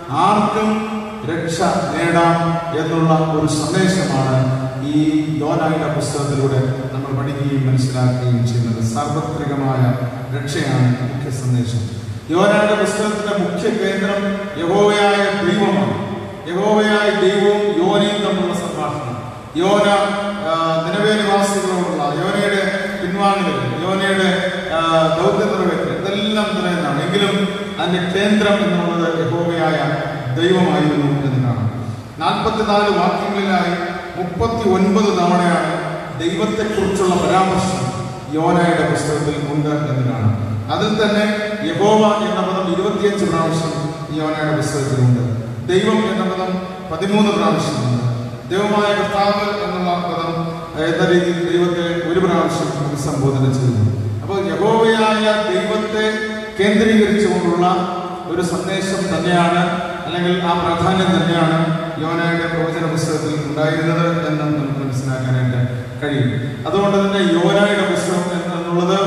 ആർക്കും രക്ഷ നേടാം എന്നുള്ള ഒരു സന്ദേശമാണ് ഈ യോനായുടെ പുസ്തകത്തിലൂടെ നമ്മൾ പഠിക്കുകയും മനസ്സിലാക്കുകയും ചെയ്യുന്നത് സാർവത്രികമായ രക്ഷയാണ് മുഖ്യ സന്ദേശം യോനായുടെ പുസ്തകത്തിന്റെ മുഖ്യ കേന്ദ്രം യഹോവയായ ദൈവമാണ് യഹോവയായ ദൈവവും യോനയും തമ്മിലുള്ള സംഭാഷണം യോന ആ, നിലവേ നിവാസികളോടുള്ള യോനയുടെ പിൻവാങ്ങലുകൾ യോനയുടെ ആ, ദൗത്യ നിറവേറ്റൽ ഇതെല്ലാം നിറയുന്നതാണ് എങ്കിലും അതിന്റെ കേന്ദ്രം എന്നുള്ളത് യഹോവയായ ദൈവമായിരുന്നു എന്ന് കാണാം നാൽപ്പത്തിനാല് വാക്യങ്ങളിലായി മുപ്പത്തി ഒൻപത് തവണയാണ് ദൈവത്തെക്കുറിച്ചുള്ള പരാമർശം യോനയുടെ പുസ്തകത്തിൽ ഉണ്ട് എന്ന് കാണാം അതിൽ തന്നെ യഹോവ എന്ന പദം ഇരുപത്തിയഞ്ച് പ്രാവശ്യം ഈ യോനയുടെ പുസ്തകത്തിലുണ്ട് ദൈവം എന്ന പദം പതിമൂന്ന് പ്രാവശ്യമുണ്ട് ദൈവമായ കർത്താവ് എന്നുള്ള പദം എന്ന രീതിയിൽ ദൈവത്തെ ഒരു പ്രാവശ്യം അഭിസംബോധന ചെയ്യുന്നു അപ്പോൾ യഹോവയായ ദൈവത്തെ കേന്ദ്രീകരിച്ചുകൊണ്ടുള്ള ഒരു സന്ദേശം തന്നെയാണ് അല്ലെങ്കിൽ ആ പ്രാധാന്യം തന്നെയാണ് യോനയുടെ പ്രവചന പുസ്തകത്തിൽ ഉണ്ടായിരുന്നത് എന്ന് നമുക്ക് മനസ്സിലാക്കാനായിട്ട് കഴിയും അതുകൊണ്ട് തന്നെ യോനയുടെ പുസ്തകം എന്നുള്ളത്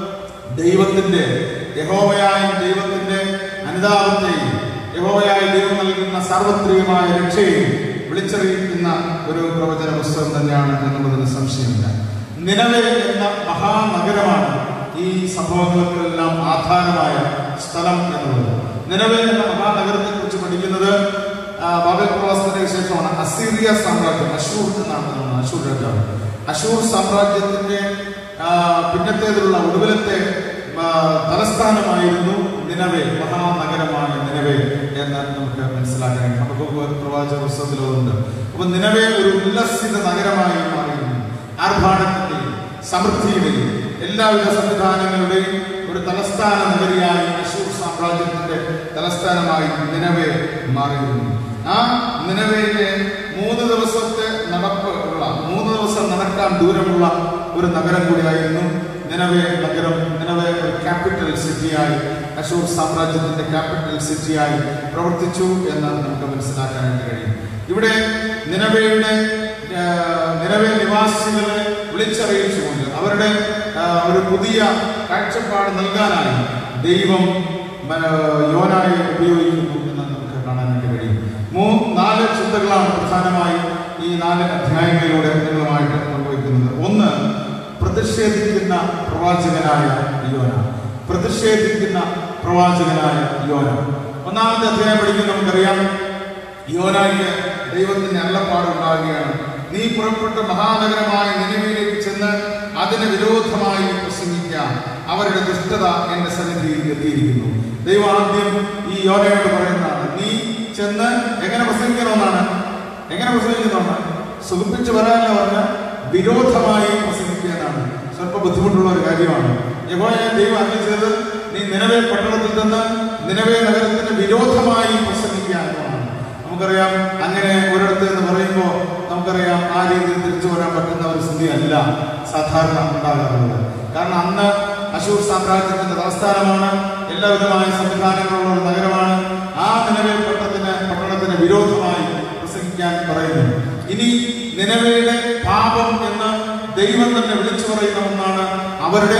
ദൈവത്തിന്റെ യഹോവയായ ദൈവത്തിന്റെ അനുതാപത്തെയും യഹോവയായ ദൈവം നൽകുന്ന സാർവത്രികമായ രക്ഷയും വിളിച്ചറിയിക്കുന്ന ഒരു പ്രവചന പുസ്തകം തന്നെയാണ് എന്നുള്ളതിന് സംശയമില്ല നിലവെ എന്ന മഹാനഗരമാണ് ഈ സംഭവങ്ങൾക്കെല്ലാം ആധാരമായ സ്ഥലം എന്നുള്ളത് നിലവെ എന്ന മഹാനഗരത്തെ കുറിച്ച് പഠിക്കുന്നത് ആ, ബാബേൽ പ്രവാസത്തിന്റെ ശേഷമാണ് അസീറിയ സാമ്രാജ്യം അശൂർ എന്നാണ് പറയുന്നത് അശൂർ രാജാവ് അശൂർ സാമ്രാജ്യത്തിന്റെ ആ, പിന്നത്തേതിലുള്ള ഒടുവിലത്തെ ആ, തലസ്ഥാനമായിരുന്നു നിലവെ മഹാനഗരമായ നിലവെ എന്ന് നമുക്ക് മനസ്സിലാക്കാൻ നമുക്ക് പ്രവാചക പുസ്തകത്തിലുണ്ട് അപ്പൊ നിലവെ ഒരു ഉല്ലസിത നഗരമായി മാറിയിരുന്നു ആർഭാടത്തിന്റെയും സമൃദ്ധിയുടെയും എല്ലാവിധ സംവിധാനങ്ങളുടെയും ഒരു തലസ്ഥാന നഗരിയായി അശൂർ സാമ്രാജ്യത്തിന്റെ തലസ്ഥാനമായി നിലവെ മാറിയിരുന്നു ആ നിലവയിലെ മൂന്ന് ദിവസത്തെ നടപ്പ് ഉള്ള മൂന്ന് ദിവസം നടക്കാൻ ദൂരമുള്ള ഒരു നഗരം കൂടിയായിരുന്നു നിലവെ നഗരം നിലവെ ഒരു ക്യാപിറ്റൽ സിറ്റിയായി അശൂർ സാമ്രാജ്യത്തിന്റെ ക്യാപിറ്റൽ സിറ്റിയായി പ്രവർത്തിച്ചു എന്ന് നമുക്ക് മനസ്സിലാക്കാനായിട്ട് കഴിയും ഇവിടെ നിലവയുടെ ആ, നിലവെ നിവാസികളെ വിളിച്ചറിയിച്ചുകൊണ്ട് അവരുടെ ആ, ഒരു പുതിയ കാഴ്ചപ്പാട് നൽകാനായി ദൈവം മന- യോനായെ ഉപയോഗിക്കുന്നു എന്ന് നമുക്ക് കാണാനായിട്ട് കഴിയും മൂ നാല് ചിന്തകളാണ് പ്രധാനമായും ഈ നാല് അധ്യായങ്ങളിലൂടെ നിങ്ങളുമായിട്ട് പങ്കുവയ്ക്കുന്നത് ഒന്ന് പ്രതിഷേധിക്കുന്ന പ്രവാചകനായ യോന പ്രതിഷേധിക്കുന്ന പ്രവാചകനായ യോന ഒന്നാമത്തെ അധ്യായം പഠിക്കുമ്പോൾ നമുക്കറിയാം യോനായ്ക്ക് ദൈവത്തിന്റെ അള്ളപ്പാടുണ്ടാകുകയാണ് നീ പുറപ്പെട്ട മഹാനഗരമായ നിലവിലേക്ക് ചെന്ന് അതിന് വിരോധമായി പ്രസംഗിക്കാം അവരുടെ ദുഷ്ടത എന്റെ സന്നിധിയിൽ എത്തിയിരിക്കുന്നു ദൈവം ആദ്യം ഈ യോനയോട് പറയുന്നതാണ് നീ ചെന്ന് എങ്ങനെ പ്രസംഗിക്കണമെന്നാണ് എങ്ങനെ പ്രസംഗിക്കുന്നതാണ് സുഖിപ്പിച്ച് വരാനല്ല പറഞ്ഞ വിരോധമായി പ്രസംഗിക്കുക എന്നാണ് സ്വല്പ ബുദ്ധിമുട്ടുള്ള ഒരു കാര്യമാണ് യഹോവ ദൈവം അറിഞ്ഞു ചെയ്തത് നീ നിലവേ പട്ടണത്തിൽ നിന്ന് നിലവേ നഗരത്തിന് വിരോധമായി പ്രസംഗിക്കുക എന്നതാണ് നമുക്കറിയാം അങ്ങനെ ഒരിടത്ത് എന്ന് പറയുമ്പോൾ നമുക്കറിയാം ആ രീതിയിൽ തിരിച്ചു വരാൻ പറ്റുന്ന ഒരു സ്ഥിതി അല്ല സാധാരണ ഉണ്ടാകാറുള്ളത് കാരണം അന്ന് അശൂർ സാമ്രാജ്യത്തിന്റെ തലസ്ഥാനമാണ് എല്ലാവിധമായ സംവിധാനങ്ങളുള്ള ഒരു നഗരമാണ് ആ നിലവിൽ പട്ടണത്തിന് പട്ടണത്തിന് വിരോധമായി പ്രസംഗിക്കാൻ പറയുന്നു ഇനി നിലവയുടെ പാപം എന്ന് ദൈവം തന്നെ വിളിച്ചു പറയുന്ന ഒന്നാണ് അവരുടെ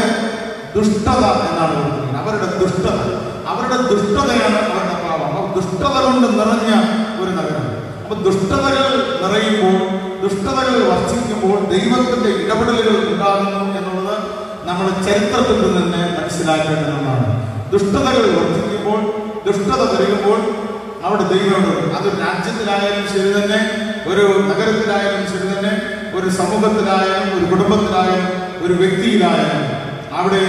ദുഷ്ടത എന്നാണ് പറയുന്നത് അവരുടെ ദുഷ്ടത അവരുടെ ദുഷ്ടതയാണ് അവരുടെ പാപം അപ്പൊ ദുഷ്ടത കൊണ്ട് നിറഞ്ഞ ഒരു നഗരം അപ്പൊ ദുഷ്ടതകൾ നിറയുമ്പോൾ ദുഷ്ടതകൾ വർദ്ധിക്കുമ്പോൾ ദൈവത്തിന്റെ ഇടപെടലുകൾ ഉണ്ടാകുന്നു എന്നുള്ളത് നമ്മൾ ചരിത്രത്തിൽ നിന്ന് തന്നെ മനസ്സിലാക്കേണ്ടതാണ് ദുഷ്ടതകൾ വർദ്ധിക്കുമ്പോൾ ദുഷ്ടത വരുമ്പോൾ അവിടെ ദൈവമുണ്ട് അത് രാജ്യത്തിലായാലും ശരി തന്നെ ഒരു നഗരത്തിലായാലും ശരി തന്നെ ഒരു സമൂഹത്തിലായാലും ഒരു കുടുംബത്തിലായാലും ഒരു വ്യക്തിയിലായാലും അവിടെ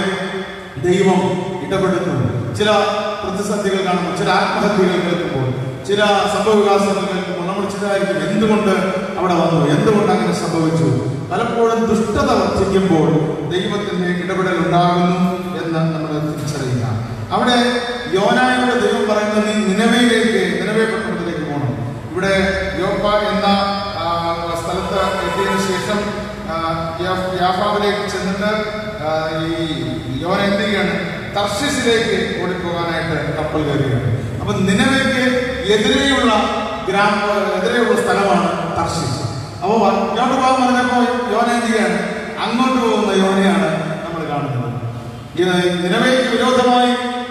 ദൈവം ഇടപെടുന്നു ചില പ്രതിസന്ധികൾ കാണുമ്പോൾ ചില ആത്മഹത്യകൾ കേൾക്കുമ്പോൾ ചില സംഭവവികാസങ്ങൾ കേൾക്കുമ്പോൾ നമ്മൾ ചിന്തായിരിക്കും എന്തുകൊണ്ട് അവിടെ വന്നു എന്തുകൊണ്ട് അങ്ങനെ സംഭവിച്ചു പലപ്പോഴും ദുഷ്ടത വർദ്ധിക്കുമ്പോൾ ദൈവത്തിന്റെ ഇടപെടൽ ഉണ്ടാകുന്നു എന്ന് നമ്മൾ തിരിച്ചറിയുക അവിടെ യോനായുടെ ദൈവം പറയുന്നത് നീ നിലവയിലേക്ക് നിലവേ പട്ടണത്തിലേക്ക് പോകണം ഇവിടെ യോപ്പ എന്ന ആ, സ്ഥലത്ത് എത്തിയതിനു ശേഷം ആ, യാ- യാഫാവിലേക്ക് ചെന്നിട്ട് ആ, ഈ യോന എന്ത് ചെയ്യാണ് തർശിസിലേക്ക് ഓടിപ്പോകാനായിട്ട് കപ്പൽ കയറുകയാണ് അപ്പൊ നിലവയ്ക്ക് എതിരെയുള്ള ഗ്രാമ എതിരെയുള്ള സ്ഥലമാണ് തർശിസ് അപ്പൊ ഇങ്ങോട്ട് പോകാൻ പറഞ്ഞപ്പോ യോന എന്ത് ചെയ്യാണ് അങ്ങോട്ട് പോകുന്ന യോനയാണ് നമ്മൾ കാണുന്നത് ഇത് നിലവയ്ക്ക് വിരോധമായി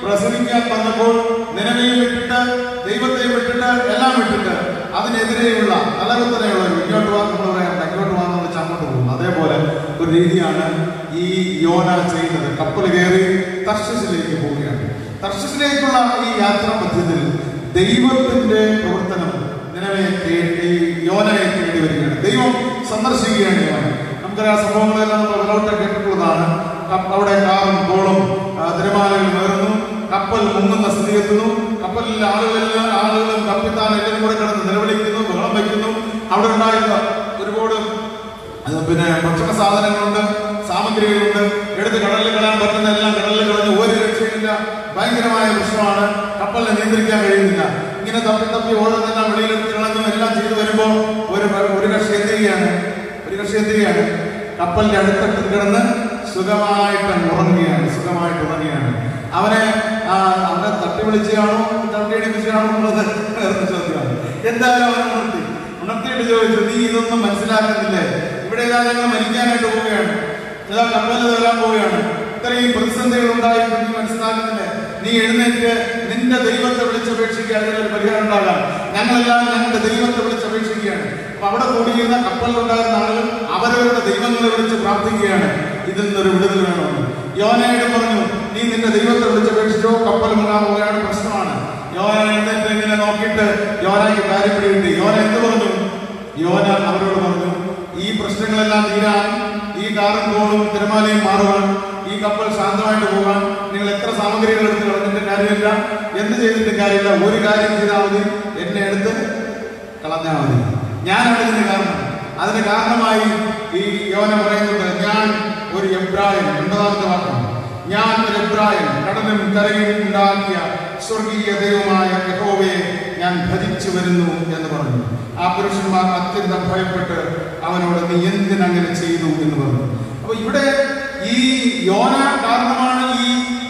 പ്രസവിക്കാൻ വന്നപ്പോൾ നിലവിൽ വിട്ടിട്ട് ദൈവത്തെ വിട്ടിട്ട് എല്ലാം വിട്ടിട്ട് അതിനെതിരെയുള്ള തലകുത്തനെയുള്ള ഒരു ഇങ്ങോട്ട് വാ നമ്മൾ പറയാം ഇങ്ങോട്ട് വാ നമ്മൾ അങ്ങോട്ട് പോകും അതേപോലെ ഒരു രീതിയാണ് ഈ യോന ചെയ്യുന്നത് കപ്പൽ കയറി തർശസിലേക്ക് പോവുകയാണ് തർശസിലേക്കുള്ള ഈ യാത്രാ മധ്യത്തിൽ ദൈവത്തിന്റെ പ്രവർത്തനം നിലവെ ഈ യോനയെ തേടി വരികയാണ് ദൈവം സന്ദർശിക്കുകയാണ് യോന നമുക്കറിയാം സംഭവങ്ങളെല്ലാം നമ്മൾ വിലോട്ട് കേട്ടിട്ടുള്ളതാണ് കപ്പ- അവിടെ കാറും കോളും ആ, തിരമാലകൾ ഉയർന്നു കപ്പൽ മുങ്ങുന്ന സ്ഥിതി എത്തുന്നു കപ്പലിൽ ആളുകളെല്ലാം ആളുകളും കപ്പിത്താൻ എല്ലാവരും കൂടെ കിടന്ന് നിലവിളിക്കുന്നു ബഹളം വയ്ക്കുന്നു അവിടെ ഉണ്ടായിരുന്ന ഒരുപാട് അത് പിന്നെ ഭക്ഷണ സാധനങ്ങളുണ്ട് സാമഗ്രികളുണ്ട് എടുത്ത് കടലിൽ കളയാൻ പറ്റുന്ന എല്ലാം കടലിൽ കളഞ്ഞ് ഒരു രക്ഷയില്ല ഭയങ്കരമായ പ്രശ്നമാണ് കപ്പലിനെ നിയന്ത്രിക്കാൻ കഴിയുന്നില്ല ഇങ്ങനെ തപ്പി തപ്പി ഓരോന്നെല്ലാം വെളിയിലെടുത്ത് കളഞ്ഞു എല്ലാം ചെയ്തു വരുമ്പോൾ ഒരു ഒരു കക്ഷി എന്ത് ചെയ്യാണ് ഒരു കക്ഷി എന്ത് ചെയ്യാണ് കപ്പലിന്റെ അടുത്തടുത്ത് കിടന്ന് സുഖമായിട്ട് അങ്ങ് ഉറങ്ങുകയാണ് സുഖമായിട്ട് ഉറങ്ങുകയാണ് അവനെ ആ, അവനെ തട്ടി വിളിച്ചാണോ തട്ടി അടിപ്പിച്ചാണോ എന്നുള്ളത് വേറൊരു ചോദ്യമാണ് എന്തായാലും അവനെ ഉണർത്തി ഉണർത്തിയിട്ട് ചോദിച്ചു നീ ഇതൊന്നും മനസ്സിലാക്കുന്നില്ലേ ഇവിടെ ഇതാ ഞങ്ങൾ മരിക്കാനായിട്ട് പോവുകയാണ് ഇതാ കപ്പലിൽ വരാൻ പോവുകയാണ് ഇത്രയും പ്രതിസന്ധികൾ ഉണ്ടായിട്ട് നീ മനസ്സിലാക്കുന്നില്ലേ നീ എഴുന്നേറ്റ് നിന്റെ ദൈവത്തെ വിളിച്ചപേക്ഷിക്കുക അതിനൊരു പരിഹാരം ഉണ്ടാകാം ഞങ്ങളെല്ലാം ഞങ്ങളുടെ ദൈവത്തെ വിളിച്ചപേക്ഷിക്കുകയാണ് അപ്പൊ അവിടെ കൂടിയിരുന്ന കപ്പലിലുണ്ടായിരുന്ന ആളുകൾ അവരവരുടെ ദൈവങ്ങളെ വിളിച്ച് പ്രാർത്ഥിക്കുകയാണ് ഇതിൽ നിന്നൊരു വിടുതൽ വേണമെന്ന് യോനയോട് പറഞ്ഞു നീ നിന്റെ ദൈവത്തെ വിളിച്ചപേക്ഷിച്ചോ കപ്പൽ മുങ്ങാൻ പോവുകയാണ് പ്രശ്നമാണ് യോന എഴുന്നേറ്റ് ഇങ്ങനെ നോക്കിയിട്ട് യോനയ്ക്ക് കാര്യം പിടികിട്ടി യോന എന്ത് പറഞ്ഞു യോന അവരോട് പറഞ്ഞു ഈ പ്രശ്നങ്ങളെല്ലാം തീരാൻ ഈ കാറും കോളും തിരമാലയും മാറുവാൻ ഈ കപ്പൽ ശാന്തമായിട്ട് പോകാൻ നിങ്ങൾ എത്ര സാമഗ്രികൾ എടുത്ത് കളഞ്ഞിട്ട് കാര്യമില്ല എന്ത് ചെയ്തിട്ട് കാര്യമില്ല ഒരു കാര്യം ചെയ്താൽ മതി എന്നെ എടുത്ത് കളഞ്ഞാൽ മതി ഞാനാണ് ഇതിന് കാരണം അതിന് കാരണമായി ഈ യോന പറയുന്നുണ്ട് ഞാൻ ഒരു എബ്രായൻ ഒൻപതാമത്തെ വാക്യം ഞാൻ ഒരു എബ്രായൻ കടലും കരയും ഉണ്ടാക്കിയ സ്വർഗീയ ദൈവമായ യഹോവയെ ഞാൻ ഭജിച്ചു വരുന്നു എന്ന് പറഞ്ഞു ആ പുരുഷന്മാർ അത്യന്തം ഭയപ്പെട്ട് അവനോട് നീ എന്തിനങ്ങനെ ചെയ്തു എന്ന് പറഞ്ഞു അപ്പൊ ഇവിടെ ഈ യോന കാരണമാണ് ഈ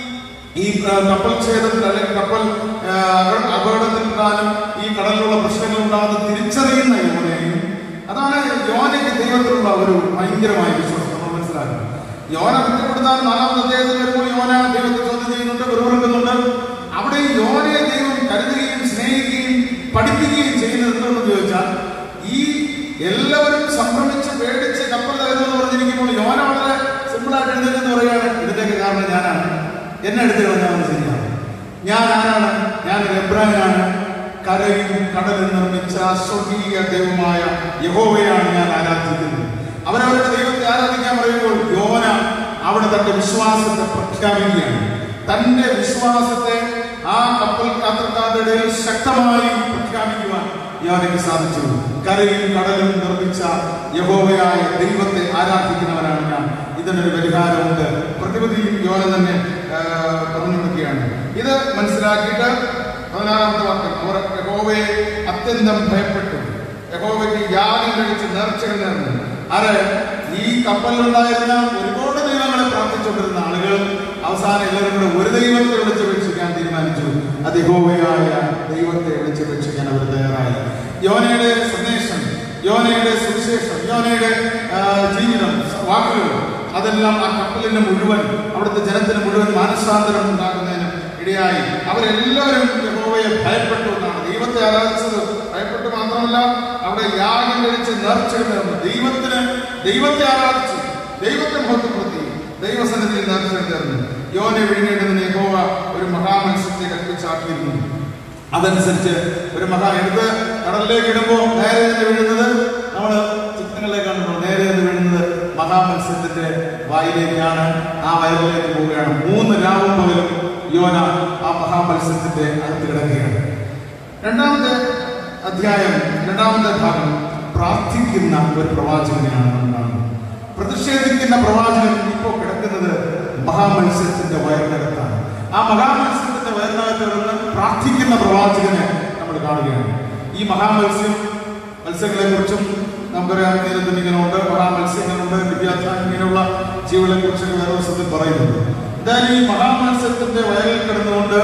ഈ ആ, കപ്പൽ ഛേദത്തിൽ അല്ലെങ്കിൽ കപ്പൽ ആ, അപ- അപകടത്തിൽപ്പെടാനും ഈ കടലിലുള്ള പ്രശ്നങ്ങൾ ഉണ്ടാകുന്ന തിരിച്ചറിയുന്ന യോനയും അതാണ് യോനയ്ക്ക് ദൈവത്തിലുള്ള ഒരു ഭയങ്കരമായ വിശ്വാസം നമ്മൾ മനസ്സിലാക്കുക യോന കുറ്റപ്പെടുത്താൻ നാലാമത് അദ്ദേഹത്തിൽ വരുമ്പോൾ യോന ദൈവത്തെ ചോദ്യം ചെയ്യുന്നുണ്ട് വെറുതെടുക്കുന്നുണ്ട് അവിടെ ഈ യോനയെ ദൈവം കരുതുകയും സ്നേഹിക്കുകയും പഠിപ്പിക്കുകയും ചെയ്യുന്നത് എന്തുകൊണ്ടെന്ന് ചോദിച്ചാൽ ഈ എല്ലാവരും സംഭ്രമിച്ച് പേടിച്ച് കപ്പൽ തകരുമെന്ന് പറഞ്ഞിരിക്കുമ്പോൾ യോന വളരെ സിമ്പിളായിട്ട് എഴുതുന്നെന്ന് പറയുകയാണ് ഇതിന്റെയൊക്കെ കാരണം ഞാനാണ് എന്നെ എടുത്ത് കളഞ്ഞാൽ ശരിയാണ് ഞാൻ ആരാണ് ഞാൻ ഒരു എബ്രാഹിമാണ് കരയും കടലും നിർമ്മിച്ച സ്വർഗീയ ദൈവമായ യഹോവയാണ് ഞാൻ ആരാധിക്കുന്നത് അവരവരുടെ ദൈവത്തെ ആരാധിക്കാൻ പറയുമ്പോൾ യോന അവിടെ തന്റെ വിശ്വാസത്തെ പ്രഖ്യാപിക്കുകയാണ് തന്റെ വിശ്വാസത്തെ ആ കപ്പൽ യാത്രക്കാരുടെ ഇടയിൽ ശക്തമായി പ്രഖ്യാപിക്കുവാൻ യോനയ്ക്ക് സാധിച്ചു കരയും കടലും നിർമ്മിച്ച യഹോവയായ ദൈവത്തെ ആരാധിക്കുന്നവരാണ് ഞാൻ ഇതിനൊരു പരിഹാരമുണ്ട് പ്രതിപതിയും യോന തന്നെ ആ, പറഞ്ഞു കൊടുക്കുകയാണ് ഇത് മനസ്സിലാക്കിയിട്ട് പതിനാറാമത്തെ വാക്യം അവർ യഹോവയെ അത്യന്തം ഭയപ്പെട്ടു യഹോവയ്ക്ക് യാഗം കഴിച്ച് നേർച്ചകൾ നേർന്നു ആര് ഈ കപ്പലിലുണ്ടായിരുന്ന ഒരുപാട് ദൈവങ്ങളെ പ്രാർത്ഥിച്ചുകൊണ്ടിരുന്ന ആളുകൾ അവസാനം എല്ലാവരും കൂടെ ഒരു ദൈവത്തെ വിളിച്ചപേക്ഷിക്കാൻ തീരുമാനിച്ചു അത് യഹോവയായ ദൈവത്തെ വിളിച്ചപേക്ഷിക്കാൻ അവർ തയ്യാറായി യോനയുടെ സന്ദേശം യോനയുടെ സുവിശേഷം യോനയുടെ ആ, ജീവിതം വാക്കുകൾ അതെല്ലാം ആ കപ്പലിന് മുഴുവൻ അവിടുത്തെ ജനത്തിന് മുഴുവൻ മാനസാന്തരം ഉണ്ടാകുന്നതിന് ഇടയായി അവരെല്ലാവരും യഹോവയെ ഭയപ്പെട്ടു എന്നാണ് ദൈവത്തെ ആരാധിച്ചത് ഭയപ്പെട്ടു മാത്രമല്ല അവിടെ യാഗം കഴിച്ച് നേർച്ചകൾ നേർന്നു ദൈവത്തിന് ദൈവത്തെ ആരാധിച്ചു ദൈവത്തെ മഹത്വപ്പെടുത്തി ദൈവസന്നിധിയിൽ നേർച്ചകൾ നേർന്നു യോനെ വിഴുങ്ങേണ്ടതിന് യഹോവ ഒരു മഹാമത്സ്യത്തെ കൽപ്പിച്ചാക്കിയിരുന്നു അതനുസരിച്ച് ഒരു മഹാ എടുത്ത് കടലിലേക്ക് ഇടുമ്പോൾ നേരെ നിന്ന് വീഴുന്നത് നമ്മൾ ചിത്രങ്ങളിലേക്ക് കണ്ടപ്പോൾ നേരെ നിന്ന് വീഴുന്നത് മഹാമത്സ്യത്തിന്റെ വായിലേക്കാണ് ആ വയറിലേക്ക് പോവുകയാണ് മൂന്ന് രാവും പകലും യോന ആ മഹാമത്സ്യത്തിന്റെ അകത്ത് കിടക്കുകയാണ് രണ്ടാമത്തെ അധ്യായം രണ്ടാമത്തെ ഭാഗം പ്രാർത്ഥിക്കുന്ന ഒരു പ്രവാചകനെയാണ് നമ്മൾ കാണുന്നത് പ്രതിഷേധിക്കുന്ന പ്രവാചകൻ ഇപ്പോൾ കിടക്കുന്നത് മഹാമത്സ്യത്തിന്റെ വയറിനകത്താണ് ആ മഹാമത്സ്യത്തിന്റെ വയറിനകത്ത് കിടന്ന് പ്രാർത്ഥിക്കുന്ന പ്രവാചകനെ നമ്മൾ കാണുകയാണ് ഈ മഹാമത്സ്യം മത്സ്യങ്ങളെ കുറിച്ചും നമുക്കറിയാം തീരത്തിന് ഇങ്ങനെയുണ്ട് മഹാമത്സ്യങ്ങളുണ്ട് വിദ്യാർത്ഥി ഇങ്ങനെയുള്ള ജീവികളെ കുറിച്ചൊക്കെ വേറെ ദിവസത്തിൽ പറയുന്നുണ്ട് എന്തായാലും ഈ മഹാമത്സ്യത്തിന്റെ വയറിൽ കിടന്നുകൊണ്ട്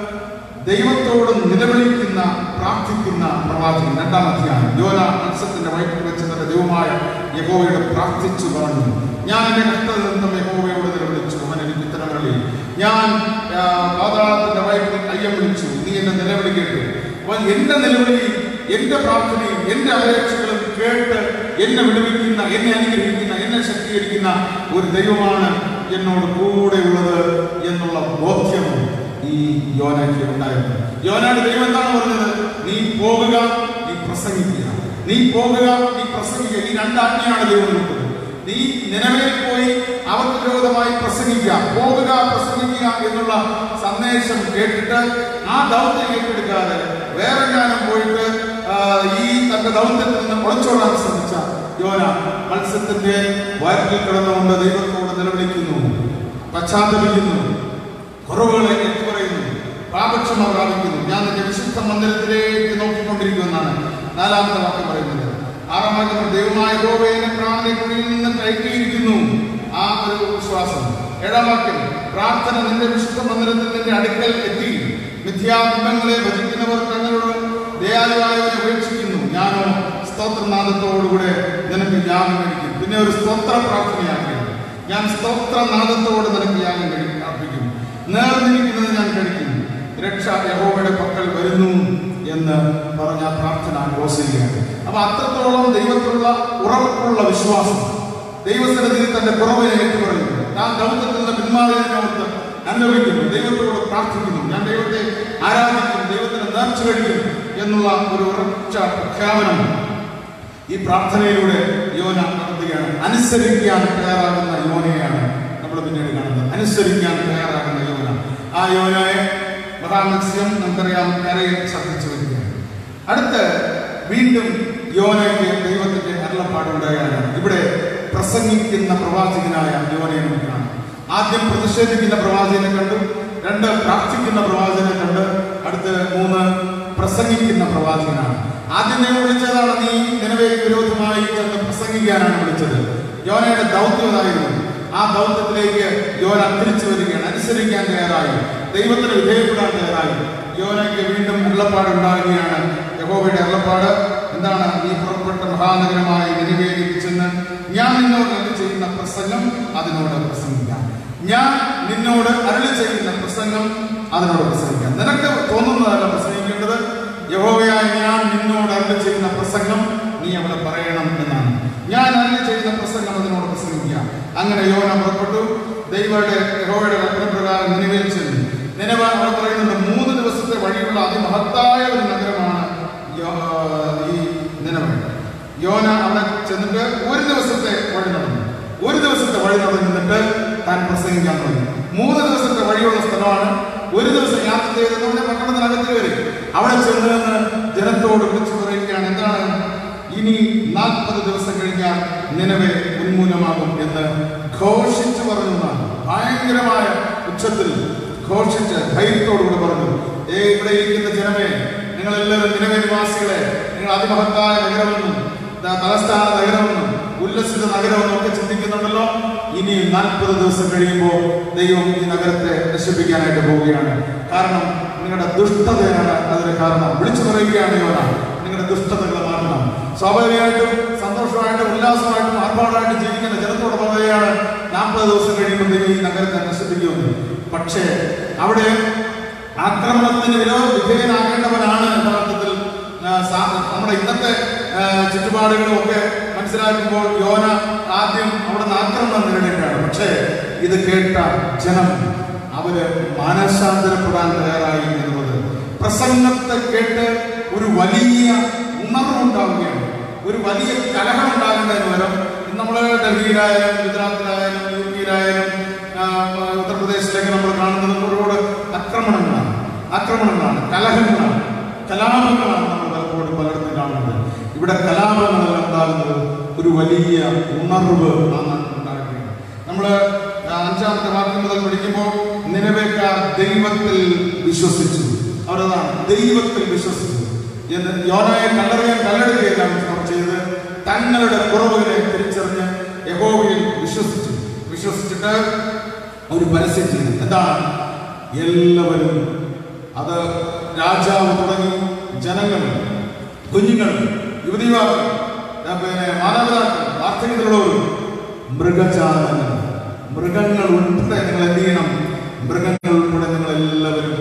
ദൈവത്തോട് നിലവിളിക്കുന്ന പ്രാർത്ഥിക്കുന്ന പ്രവാചകൻ രണ്ടാം അധ്യായം യോന മത്സ്യത്തിന്റെ വയറ്റിൽ വെച്ച് തന്റെ ദൈവമായ യഹോവയോട് പ്രാർത്ഥിച്ചു പറഞ്ഞു ഞാൻ എന്റെ കഷ്ടത്തിൽ നിന്നും യഹോവയോട് നിലവിളിച്ചു അവൻ എനിക്ക് ഉത്തരമരളി ഞാൻ ആ, പാതാളത്തിന്റെ വയറ്റിൽ അയ്യം വിളിച്ചു നീ എന്റെ നിലവിളി കേട്ടു അപ്പോൾ എന്റെ നിലവിളിയും എന്റെ പ്രാർത്ഥനയും എന്റെ അപേക്ഷകളും കേട്ട് എന്നെ വിടുവിക്കുന്ന എന്നെ അനുഗ്രഹിക്കുന്ന എന്നെ ശക്തീകരിക്കുന്ന ഒരു ദൈവമാണ് എന്നോട് കൂടെ ഉള്ളത് എന്നുള്ള ബോധ്യം ഈ യോനയ്ക്ക് ഉണ്ടായിരുന്നു യോനയുടെ ദൈവം എന്താണ് പറഞ്ഞത് നീ പോകുക നീ പ്രസംഗിക്കുക നീ പോകുക നീ പ്രസംഗിക്കുക ഈ രണ്ടാജ്ഞയാണ് ദൈവം കൊടുത്തത് നീ നിലവിൽ പോയി അവർക്ക് വിരോധമായി പ്രസംഗിക്കുക പോകുക പ്രസംഗിക്കുക എന്നുള്ള സന്ദേശം കേട്ടിട്ട് ആ ദൗത്യം ഏറ്റെടുക്കാതെ വേറെ ഞാനും പോയിട്ട് ആ, ഈ തന്റെ ദൗത്യത്തിൽ നിന്ന് ഒളിച്ചോടാൻ ശ്രമിച്ച യോന മത്സ്യത്തിന്റെ വയറ്റിൽ കിടന്നുകൊണ്ട് ദൈവത്തോട് നിലവിളിക്കുന്നു പശ്ചാത്തപിക്കുന്നു കുറവുകളെ ഏറ്റുപറയുന്നു പാപക്ഷമ പ്രാപിക്കുന്നു ഞാൻ നിന്റെ വിശുദ്ധ മന്ദിരത്തിലേക്ക് നോക്കിക്കൊണ്ടിരിക്കുമെന്നാണ് നാലാമത്തെ വാക്യം പറയുന്നത് ആറാം വാക്യം ദൈവമായ ഗോവേനെ പ്രാണനെ കുഴിയിൽ നിന്ന് കയറ്റിയിരിക്കുന്നു ആ ഒരു വിശ്വാസം ഏഴാം വാക്യം പ്രാർത്ഥന നിന്റെ വിശുദ്ധ മന്ദിരത്തിൽ നിന്റെ അടുക്കൽ എത്തി മിഥ്യാബിംബങ്ങളെ ഭജിക്കുന്നവർ തങ്ങളോട് ദയാലുവായവനെ ഉപേക്ഷിക്കുന്നു ഞാനോ സ്തോത്രനാദത്തോടുകൂടെ നിനക്ക് യാഗം കഴിക്കും പിന്നെ ഒരു സ്തോത്ര പ്രാർത്ഥനയാക്കി ഞാൻ സ്തോത്രനാദത്തോട് നിനക്ക് യാഗം കഴിക്കും അർപ്പിക്കും നേർന്നിരിക്കുന്നത് ഞാൻ കഴിക്കും രക്ഷ യഹോവയുടെ പക്കൽ വരുന്നു എന്ന് പറഞ്ഞ ആ പ്രാർത്ഥന ഘോഷിക്കുകയാണ് അപ്പൊ അത്രത്തോളം ദൈവത്തിലുള്ള ഉറപ്പുള്ള വിശ്വാസം ദൈവസന്നിധിയിൽ തന്റെ കുറവിനെ ഏറ്റുപറയുന്നു ഞാൻ ദൗത്യത്തിൽ നിന്ന് പിന്മാറിയതിനെ ഓർത്ത് അനുഭവിക്കുന്നു ദൈവത്തോട് പ്രാർത്ഥിക്കുന്നു ഞാൻ ദൈവത്തെ ആരാധിക്കും ദൈവത്തിന് നേർച്ച കഴിക്കും എന്നുള്ള ഒരു ഉറച്ച പ്രഖ്യാപനം ഈ പ്രാർത്ഥനയിലൂടെ യോന നടത്തുകയാണ് അനുസരിക്കാൻ തയ്യാറാകുന്ന യോനയാണ് നമ്മൾ പിന്നീട് കാണുന്നത് അനുസരിക്കാൻ തയ്യാറാകുന്ന യോന ആ യോനയെ മഹാമത്സ്യം നമുക്കറിയാം കരയിൽ ഛർദ്ദിച്ചു വരികയാണ് അടുത്ത് വീണ്ടും യോനയ്ക്ക് ദൈവത്തിന്റെ അരുളപ്പാടുണ്ടായാണ് ഇവിടെ പ്രസംഗിക്കുന്ന പ്രവാചകനായ യോനയെ നമുക്ക് കാണാം ആദ്യം പ്രതിഷേധിക്കുന്ന പ്രവാചകനെ കണ്ടു രണ്ട് പ്രാർത്ഥിക്കുന്ന പ്രവാചകനെ കണ്ട് അടുത്ത് മൂന്ന് പ്രസംഗിക്കുന്ന പ്രവാചകനാണ് ആദ്യം ദൈവം വിളിച്ചതാണ് നീ നിലവേക്ക് വിരോധമായി ചെന്ന് പ്രസംഗിക്കാനാണ് വിളിച്ചത് യോനയുടെ ദൗത്യം അതായിരുന്നു ആ ദൗത്യത്തിലേക്ക് യോന തിരിച്ചു വരികയാണ് അനുസരിക്കാൻ തയ്യാറായി ദൈവത്തിന് വിധേയപ്പെടാൻ തയ്യാറായി യോനയ്ക്ക് വീണ്ടും ഉള്ളപ്പാട് ഉണ്ടാകുകയാണ് യഹോവയുടെ ഉള്ളപ്പാട് എന്താണ് ഈ പുറപ്പെട്ട മഹാനഗരമായ നിലവേലേക്ക് ചെന്ന് ഞാൻ നിന്നോട് അരുളി ചെയ്യുന്ന പ്രസംഗം അതിനോട് പ്രസംഗിക്കാം ഞാൻ നിന്നോട് അരുളി ചെയ്യുന്ന പ്രസംഗം അതിനോട് പ്രസംഗിക്കാം നിനക്ക് തോന്നുന്നതല്ല പ്രസംഗിക്കേണ്ടത് യഹോവയായ ഞാൻ നിന്നോട് അരുളി ചെയ്യുന്ന പ്രസംഗം നീ അവിടെ പറയണം എന്നാണ് ഞാൻ അരുളി ചെയ്യുന്ന പ്രസംഗം അതിനോട് പ്രസംഗിക്കാം അങ്ങനെ യോന പുറപ്പെട്ടു ദൈവയുടെ യഹോവയുടെ കൽപ്പന പ്രകാരം നിലവിൽ ചെന്നു നിലവ അവിടെ പറയുന്നുണ്ട് മൂന്ന് ദിവസത്തെ വഴിയുള്ള അതിമഹത്തായ ഒരു നഗരമാണ് യോ- ഈ നിലവ യോന അവിടെ ചെന്നിട്ട് ഒരു ദിവസത്തെ വഴി നടന്നു ഒരു ദിവസത്തെ വഴി നടന്നു നിന്നിട്ട് താൻ പ്രസംഗിക്കാൻ തുടങ്ങി മൂന്ന് ദിവസത്തെ വഴിയുള്ള സ്ഥലമാണ് ഒരു ദിവസം യാത്ര ചെയ്തതുകൊണ്ട് പട്ടണത്തിനകത്ത് കയറി അവിടെ ചെന്ന് നിന്ന് ജനത്തോട് വിളിച്ചു പറയുകയാണ് എന്താണ് ഇനി നാൽപ്പത് ദിവസം കഴിഞ്ഞാൽ നിലവെ ഉന്മൂലമാകും എന്ന് ഘോഷിച്ചു പറഞ്ഞതാണ് ഭയങ്കരമായ ഉച്ചത്തിൽ ഘോഷിച്ച് ധൈര്യത്തോടുകൂടി പറഞ്ഞു ഏ ഇവിടെ ഇരിക്കുന്ന ജനമേ നിങ്ങൾ എല്ലാവരും നിലവെ നിവാസികളെ നിങ്ങൾ അതിമഹത്തായ നഗരമെന്നും ദാ തലസ്ഥാന നഗരമെന്നും ഉല്ലസിത നഗരമെന്നും ഒക്കെ ചിന്തിക്കുന്നുണ്ടല്ലോ ഇനി നാൽപ്പത് ദിവസം കഴിയുമ്പോൾ ദൈവം ഈ നഗരത്തെ നശിപ്പിക്കാനായിട്ട് പോവുകയാണ് കാരണം നിങ്ങളുടെ ദുഷ്ടതയാണ് അതിന് കാരണം വിളിച്ചു പറയുകയാണ് യോന നിങ്ങളുടെ ദുഷ്ടതകളെ മാറ്റണം സ്വാഭാവികമായിട്ടും സന്തോഷമായിട്ടും ഉല്ലാസമായിട്ടും ആർഭാടായിട്ടും ജീവിക്കുന്ന ജനത്തോട് പറയുകയാണ് നാൽപ്പത് ദിവസം കഴിയുമ്പോൾ ദൈവം ഈ നഗരത്തെ നശിപ്പിക്കുമെന്ന് പക്ഷേ അവിടെ ആക്രമണത്തിന് വിരോ വിധേയനാകേണ്ടവനാണ് യഥാർത്ഥത്തിൽ ആ, സാ- നമ്മുടെ ഇന്നത്തെ ആ, ചുറ്റുപാടുകളും ഒക്കെ മനസ്സിലാക്കുമ്പോൾ യോന ആദ്യം അവിടെ നിന്ന് ആക്രമണം നേരിടേണ്ടതാണ് പക്ഷേ ഇത് കേട്ട ജനം അവര് മാനസാന്തരപ്പെടാൻ തയ്യാറായി എന്നുള്ളത് പ്രസംഗത്തെ കേട്ട് ഒരു വലിയ ഉണർവുണ്ടാവുകയാണ് ഒരു വലിയ കലഹം ഉണ്ടാകേണ്ടതിന് പകരം നമ്മൾ ഡൽഹിയിലായാലും ഗുജറാത്തിലായാലും യു പിയിലായാലും ആ, ഉത്തർപ്രദേശിലേക്ക് നമ്മൾ കാണുന്നത് ഒരുപാട് ആക്രമണങ്ങളാണ് ആക്രമണങ്ങളാണ് കലഹങ്ങളാണ് കലാപങ്ങളാണ് നമ്മൾ പലപ്പോഴും പലയിടത്തും കാണുന്നത് ഇവിടെ കലാപങ്ങളെല്ലാം ഉണ്ടാകുന്നത് ഒരു വലിയ ഉണർവ് ആ നാട്ടിൽ ഉണ്ടാകുകയാണ് നമ്മൾ അഞ്ചാമത്തെ വാക്യം മുതൽ പഠിക്കുമ്പോൾ നിലവേക്കാർ ദൈവത്തിൽ വിശ്വസിച്ചു അവരതാണ് ദൈവത്തിൽ വിശ്വസിച്ചു എന്ന് യോനായെ കല്ലെറിയാൻ കല്ലെടുക്കുകയെല്ലാം അവർ ചെയ്ത് തങ്ങളുടെ കുറവുകളെ തിരിച്ചറിഞ്ഞ് യഹോവയിൽ വിശ്വസിച്ചു വിശ്വസിച്ചിട്ട് ഒരു പരസ്യം ചെയ്തു എന്താണ് എല്ലാവരും അത് രാജാവ് തുടങ്ങി ജനങ്ങൾ കുഞ്ഞുങ്ങൾ യുവതിവാക്കൾ പിന്നെ മാതാപിതാക്കൾ വാർദ്ധക്യത്തിലുള്ളവരും മൃഗജാലങ്ങൾ മൃഗങ്ങൾ ഉൾപ്പെടെ നിങ്ങൾ എന്ത് ചെയ്യണം മൃഗങ്ങൾ ഉൾപ്പെടെ നിങ്ങൾ എല്ലാവരും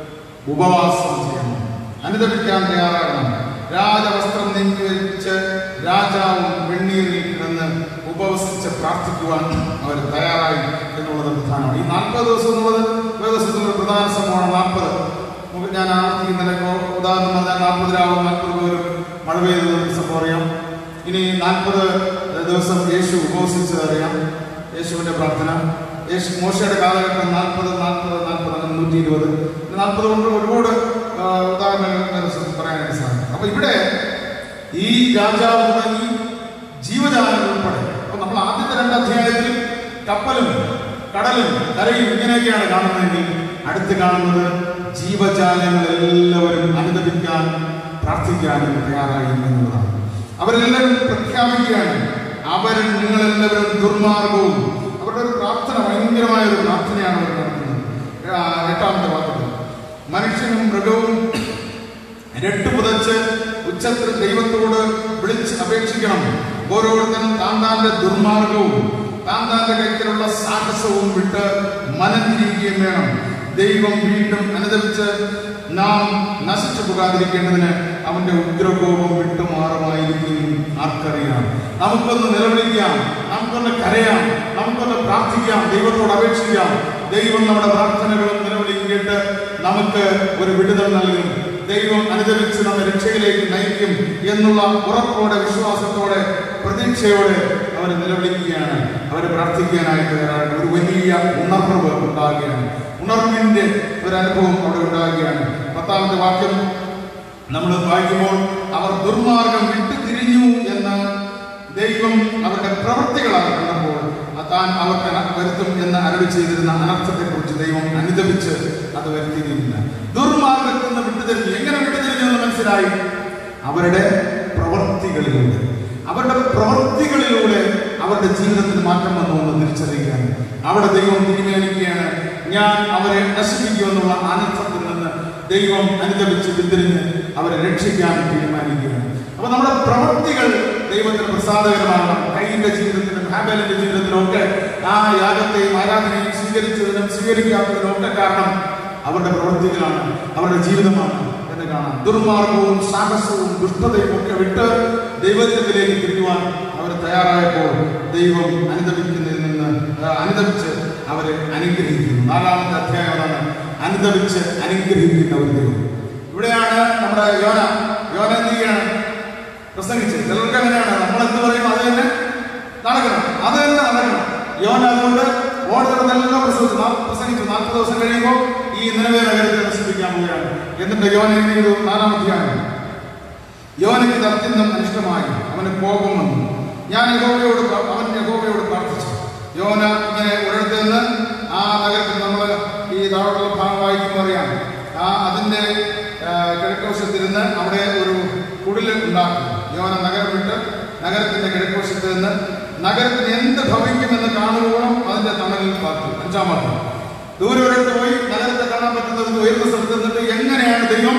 ഉപവാസം ചെയ്യണം അനുദപിക്കാൻ തയ്യാറാകണം രാജവസ്ത്രം നീക്കി വെച്ച് രാജാവും വെണ്ണീറിൽ കിടന്ന് ഉപവസിച്ച് പ്രാർത്ഥിക്കുവാൻ അവർ തയ്യാറായി എന്നുള്ളത് പ്രധാനമാണ് ഈ നാൽപ്പത് ദിവസം എന്നുള്ളത് വേദവസത്തിലുള്ള പ്രധാന സംഭവമാണ് നാൽപ്പത് നമുക്ക് ഞാൻ ആവർത്തിക്കുന്നതിന് ഉദാഹരണം പറഞ്ഞാൽ നാൽപ്പത് രാവും നാൽപ്പത് പോലും മഴ പെയ്തത് നമുക്ക് സംഭവം അറിയാം ഇനി നാൽപ്പത് ദിവസം യേശു ഉപവസിച്ചത് അറിയാം യേശുവിന്റെ പ്രാർത്ഥന യേശു മോശയുടെ കാലഘട്ടം നാൽപ്പത് നാൽപ്പത് നാൽപ്പത് അങ്ങനെ നൂറ്റി ഇരുപത് നാൽപ്പത് കൊണ്ട് ഒരുപാട് ആ, ഉദാഹരണങ്ങൾ വേദപുസ്തകത്തിൽ പറയാനായിട്ട് സാധിക്കും അപ്പൊ ഇവിടെ ഈ രാജാവ് തുടങ്ങി ജീവജാലങ്ങൾ ഉൾപ്പെടെ അപ്പൊ നമ്മൾ ആദ്യത്തെ രണ്ട് അധ്യായത്തിൽ കപ്പലും കടലും കരയും ഇങ്ങനെയൊക്കെയാണ് കാണുന്നതെങ്കിൽ അടുത്ത് കാണുന്നത് ജീവജാലങ്ങൾ എല്ലാവരും അനുദപിക്കാൻ പ്രാർത്ഥിക്കാനും തയ്യാറായി എന്നുള്ളതാണ് അവരെല്ലാവരും പ്രഖ്യാപിക്കുകയാണ് അവർ നിങ്ങളെല്ലാവരും ദുർമാർഗവും അവരുടെ ഒരു പ്രാർത്ഥന ഭയങ്കരമായ ഒരു പ്രാർത്ഥനയാണ് അവർ നടത്തുന്നത് ആ, എട്ടാമത്തെ വാക്യത്തിൽ മനുഷ്യനും മൃഗവും രട്ടുപുതച്ച് ഉച്ചത്തിൽ ദൈവത്തോട് വിളിച്ച് അപേക്ഷിക്കണം ഓരോരുത്തരും താൻ താന്റെ ദുർമാർഗവും താൻ താന്റെ കൈക്കലുള്ള സാഹസവും വിട്ട് മനം തിരികുകയും വേണം ദൈവം വീണ്ടും അനുദപിച്ച് നാം നശിച്ചു പോകാതിരിക്കേണ്ടതിന് അവന്റെ ഉഗ്രകോപം വിട്ടുമാറുമായിരിക്കും ആർക്കറിയാം നമുക്കൊന്ന് നിലവിളിക്കാം നമുക്കൊന്ന് കരയാം നമുക്കൊന്ന് പ്രാർത്ഥിക്കാം ദൈവത്തോട് അപേക്ഷിക്കാം ദൈവം നമ്മുടെ പ്രാർത്ഥനകളും നിലവിളിയും കേട്ട് നമുക്ക് ഒരു വിടുതൽ നൽകും ദൈവം അനുദപിച്ച് നമ്മെ രക്ഷയിലേക്ക് നയിക്കും എന്നുള്ള ഉറപ്പോടെ വിശ്വാസത്തോടെ പ്രതീക്ഷയോടെ അവർ നിലവിളിക്കുകയാണ് അവർ പ്രാർത്ഥിക്കാനായിട്ട് തയ്യാറാണ്. ഒരു വലിയ ഉണർവ് ഉണ്ടാകുകയാണ് ഉണർവിന്റെ ഒരു അനുഭവം അവിടെ ഉണ്ടാകുകയാണ് പത്താമത്തെ വാക്യം നമ്മൾ വായിക്കുമ്പോൾ അവർ ദുർമാർഗം വിട്ടുതിരിഞ്ഞു എന്ന് ദൈവം അവരുടെ പ്രവൃത്തികളാണ് കണ്ടപ്പോൾ താൻ അവർക്ക് അന- വരുത്തും എന്ന് അരളി ചെയ്തിരുന്ന അനർത്ഥത്തെ കുറിച്ച് ദൈവം അനുദപിച്ച് അത് വരുത്തിയിരുന്നില്ല ദുർമാർഗത്തിൽ നിന്ന് വിട്ടുതിരിഞ്ഞു എങ്ങനെ വിട്ടുതിരിഞ്ഞു എന്ന് മനസ്സിലായി അവരുടെ പ്രവൃത്തികളിലൂടെ അവരുടെ പ്രവൃത്തികളിലൂടെ അവരുടെ ജീവിതത്തിൽ മാറ്റം വന്നു എന്ന് തിരിച്ചറിയുകയാണ് അവിടെ ദൈവം തീരുമാനിക്കുകയാണ് ഞാൻ അവരെ നശിപ്പിക്കുമെന്നുള്ള അനർത്ഥത്തിൽ നിന്ന് ദൈവം അനുദപിച്ച് പിന്തിരിഞ്ഞ് അവരെ രക്ഷിക്കാൻ തീരുമാനിക്കുകയാണ് അപ്പൊ നമ്മുടെ പ്രവൃത്തികൾ ദൈവത്തിന് പ്രസാദകരമാകണം കൈയിന്റെ ജീവിതത്തിലും ഹാബേലിന്റെ ജീവിതത്തിലും ഒക്കെ ആ യാഗത്തെയും ആരാധനയും സ്വീകരിച്ചതിനും സ്വീകരിക്കാത്തതിനും ഒക്കെ കാരണം അവരുടെ പ്രവൃത്തികളാണ് അവരുടെ ജീവിതമാണ് എന്ന് കാണാം ദുർമാർഗവും സാഹസവും ദുഷ്ടതയും ഒക്കെ വിട്ട് ദൈവത്തിലേക്ക് തിരിയുവാൻ അവർ തയ്യാറായപ്പോൾ ദൈവം അനുദപിക്കുന്നതിൽ നിന്ന് ആ, അനുദപിച്ച് അവരെ അനുഗ്രഹിക്കുന്നു നാലാമത്തെ അധ്യായമാണ് അനുദപിച്ച് അനുഗ്രഹിക്കുന്ന ഒരു ദൈവം ഇവിടെയാണ് നമ്മുടെ യോന യോന എന്ത് ചെയ്യാണ് പ്രസംഗിച്ചത് ചിലർക്ക് അങ്ങനെയാണ് നമ്മൾ എന്ത് പറയും അത് തന്നെ നടക്കണം അത് തന്നെ നടക്കണം യോന അതുകൊണ്ട് ഓടുന്നതെല്ലാം പ്രസവിച്ചു നാ- പ്രസംഗിച്ചു നാൽപ്പത് ദിവസം കഴിയുമ്പോൾ ഈ നിലവേ നഗരത്തെ നശിപ്പിക്കാൻ പോവുകയാണ് എന്നിട്ട് യോന എന്ത് ചെയ്തു നാലാം അധ്യായം യോനയ്ക്ക് ഇത് അത്യന്തം അനിഷ്ടമായി അവന് കോപം വന്നു ഞാൻ യഹോവയോട് പ്ര- അവൻ യഹോവയോട് പ്രാർത്ഥിച്ചു യോന ഇങ്ങനെ ഒരിടത്ത് നിന്ന് ആ നഗരത്തിൽ നമ്മൾ ഈ താഴോട്ടുള്ള ഭാഗം വായിക്കുമ്പോൾ അറിയാം ആ അതിൻ്റെ ആ, കിഴക്കുവശത്തിരുന്ന് അവിടെ ഒരു കുടില് ഉണ്ടാക്കും യോന നഗരം വിട്ട് നഗരത്തിന്റെ കിഴക്കുവശത്ത് നിന്ന് നഗരത്തിന് എന്ത് ഭവിക്കുമെന്ന് കാണുവോളം അതിന്റെ തണലിൽ പാർത്തു അഞ്ചാം വാക്യം ദൂരെ ഒരിടത്ത് പോയി നഗരത്തെ കാണാൻ പറ്റുന്നത് ഉയർന്ന സ്ഥലത്ത് നിന്നിട്ട് എങ്ങനെയാണ് ദൈവം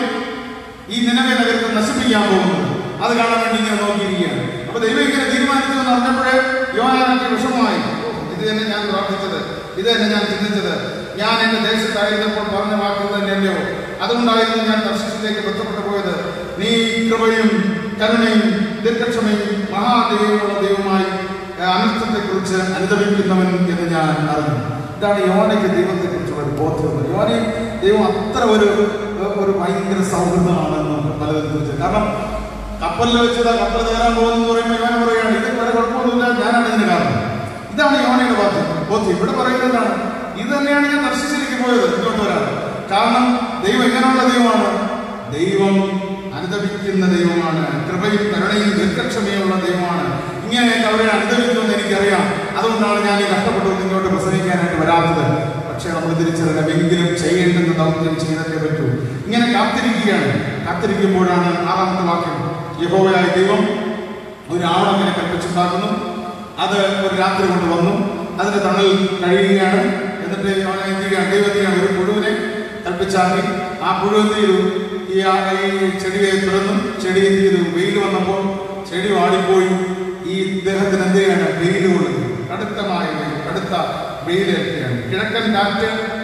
ഈ നിലവെ നഗരത്തെ നശിപ്പിക്കാൻ പോകുന്നത് അത് കാണാൻ വേണ്ടി ഇങ്ങനെ നോക്കിയിരിക്കുകയാണ് അപ്പൊ ദൈവം ഇങ്ങനെ തീരുമാനിച്ചു എന്ന് അറിഞ്ഞപ്പോഴേ യോനാനക്ക് വിഷമമായി ഓ, ഇത് തന്നെ ഞാൻ പ്രാർത്ഥിച്ചത് ഇത് തന്നെ ഞാൻ ചിന്തിച്ചത് ഞാൻ എന്റെ ദേശത്തായിരുന്നപ്പോൾ പറഞ്ഞ വാക്കുകൾ തന്നെയല്ലോ അതുകൊണ്ടായിരുന്നു ഞാൻ ദർശനത്തിലേക്ക് ബന്ധപ്പെട്ടു പോയത് നീ കൃപയും കരുണയും ദീർഘക്ഷമയും മഹാദൈവമുള്ള ദൈവമായി അനർത്ഥത്തെ കുറിച്ച് അനുദമിക്കുന്നവൻ എന്ന് ഞാൻ അറിഞ്ഞു ഇതാണ് യോനയ്ക്ക് ദൈവത്തെ കുറിച്ചുള്ള ഒരു ബോധ്യം യോനയും ദൈവം അത്ര ഒരു ഒരു ഭയങ്കര സൗഹൃദമാണെന്ന് നമുക്ക് പലരും കുറിച്ച് കാരണം കപ്പലിൽ വെച്ചത് കപ്പൽ തകരാൻ പോകുന്നു പറയുമ്പോൾ യോന പറയുകയാണ് ഇത് വേറെ കുഴപ്പമൊന്നുമില്ല ഞാനാണ് ഇതിന് കാരണം ഇതാണ് യോനയുടെ ബോധ്യം ബോധ്യം ഇവിടെ പറയുന്നത് എന്താണ് ഇത് തന്നെയാണ് ഞാൻ ദർശിച്ചിലേക്ക് പോയത് ഇങ്ങോട്ട് വരാൻ കാരണം ദൈവം എങ്ങനെയുള്ള ദൈവമാണ് ദൈവം അനുദപിക്കുന്ന ദൈവമാണ് കൃപയും കരുണയും ദീർഘക്ഷമയുള്ള ദൈവമാണ് ഇങ്ങനെയൊക്കെ അവരെ അനുദപിക്കുമെന്ന് എനിക്കറിയാം അതുകൊണ്ടാണ് ഞാൻ ഈ കഷ്ടപ്പെട്ടു ഇങ്ങോട്ട് പ്രസംഗിക്കാനായിട്ട് വരാത്തത് പക്ഷേ നമ്മൾ തിരിച്ചറിയാം എങ്കിലും ചെയ്യേണ്ടുന്ന ദൗത്യം ചെയ്തേ പറ്റൂ ഇങ്ങനെ കാത്തിരിക്കുകയാണ് കാത്തിരിക്കുമ്പോഴാണ് ആറാമത്തെ വാക്യം യഹോവയായ ദൈവം ഒരു ആവണങ്ങനെ കൽപ്പിച്ചുണ്ടാക്കുന്നു അത് ഒരു രാത്രി കൊണ്ട് വന്നു അതിന്റെ തണൽ കഴിയുകയാണ് എന്നിട്ട് അവനെ എന്ത് ചെയ്യുകയാണ് ദൈവത്തിനാണ് ഒരു പുഴുവിനെ കൽപ്പിച്ചാക്കി ആ പുഴു എന്ത് ചെയ്തു ഈ ആ- ഈ ചെടിയെ തുറന്നു ചെടി എന്ത് ചെയ്തു വെയിൽ വന്നപ്പോൾ ചെടി വാടിപ്പോയി ഈ ഇദ്ദേഹത്തിന് എന്ത് ചെയ്യാണ് വെയിൽ കൊടുക്കും കടുത്തമായ വെയിൽ കടുത്ത വെയിലേൽക്കുകയാണ് കിഴക്കൻ കാറ്റ്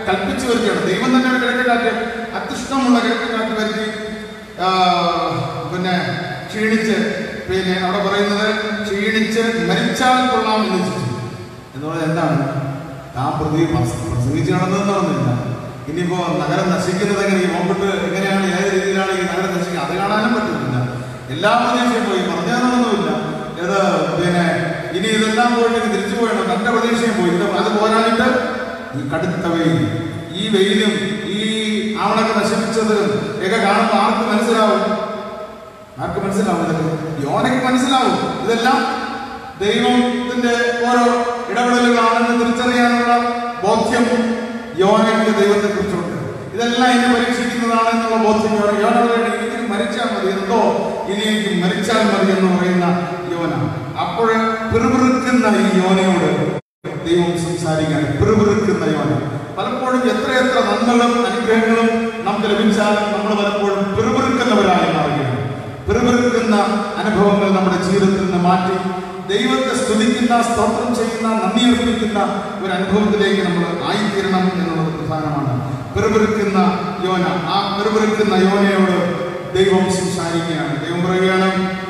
കൽപ്പിച്ചു വരുത്തിയാണ് ദൈവം തന്നെ ഒരു കിഴക്കക്കാറ്റ് അത്യുഷ്ടമുള്ള കിഴക്കക്കാറ്റ് വരുത്തി ആ, പിന്നെ ക്ഷീണിച്ച് പിന്നെ അവിടെ പറയുന്നത് ക്ഷീണിച്ച് മരിച്ചാൽ കൊള്ളാം എന്ന് ചിന്തിച്ചു എന്നുള്ളത് എന്താണ് താൻ പ്രതി പ്രസംഗിച്ച് നടന്നതെന്ന് പറഞ്ഞില്ല ഇനിയിപ്പോ നഗരം നശിക്കുന്നത് എങ്ങനെ ഈ മോമ്പിട്ട് എങ്ങനെയാണ് ഏത് രീതിയിലാണ് ഈ നഗരം നശിക്കുക അത് കാണാനും പറ്റുന്നില്ല എല്ലാ പ്രതീക്ഷയും പോയി പറഞ്ഞതൊന്നുമില്ല ഇത് പിന്നെ ഇനി ഇതെല്ലാം പോയിട്ട് തിരിച്ചു പോയണം തന്റെ പ്രതീക്ഷയും പോയി ഇത് അത് പോരാനിട്ട് ഈ കടുത്ത വെയിൽ ഈ വെയിലും ഈ ആവണൊക്കെ നശിപ്പിച്ചത് ഒക്കെ കാണുമ്പോൾ ആർക്ക് മനസ്സിലാവും ആർക്ക് മനസ്സിലാവും ഇതൊക്കെ യോനയ്ക്ക് മനസ്സിലാവും ഇതെല്ലാം ദൈവത്തിന്റെ ഓരോ ഇടപെടലുകളാണെന്ന് തിരിച്ചറിയാനുള്ള ബോധ്യം യോനയ്ക്ക് ദൈവത്തെ കുറിച്ചുണ്ട് ഇതെല്ലാം എന്നെ പരീക്ഷിക്കുന്നതാണെന്നുള്ള ബോധ്യം യോന യോന പറയുന്നത് എനിക്ക് മരിച്ചാൽ മതി എന്തോ ഇനി എനിക്ക് മരിച്ചാൽ മതി എന്ന് പറയുന്ന യോന അപ്പോൾ പിറുപിറുക്കുന്ന ഈ യോനയോട് ദൈവം സംസാരിക്കാൻ പിറുപിറുക്കുന്ന യോന പലപ്പോഴും എത്രയെത്ര നന്മകളും അനുഗ്രഹങ്ങളും നമുക്ക് ലഭിച്ചാലും നമ്മൾ പലപ്പോഴും പിറുപിറുക്കുന്നവരായി മാറുകയാണ് പിറുപിറുക്കുന്ന അനുഭവങ്ങൾ നമ്മുടെ ജീവിതത്തിൽ നിന്ന് മാറ്റി ദൈവത്തെ സ്തുതിക്കുന്ന സ്തോത്രം ചെയ്യുന്ന നന്ദി അർപ്പിക്കുന്ന ഒരു അനുഭവത്തിലേക്ക് നമ്മൾ ആയിത്തീരണം എന്നുള്ളത് പ്രധാനമാണ് പിറുപിറുക്കുന്ന യോന ആ പിറുപിറുക്കുന്ന യോനയോട് ദൈവം സംസാരിക്കുകയാണ് ദൈവം പറയുകയാണ്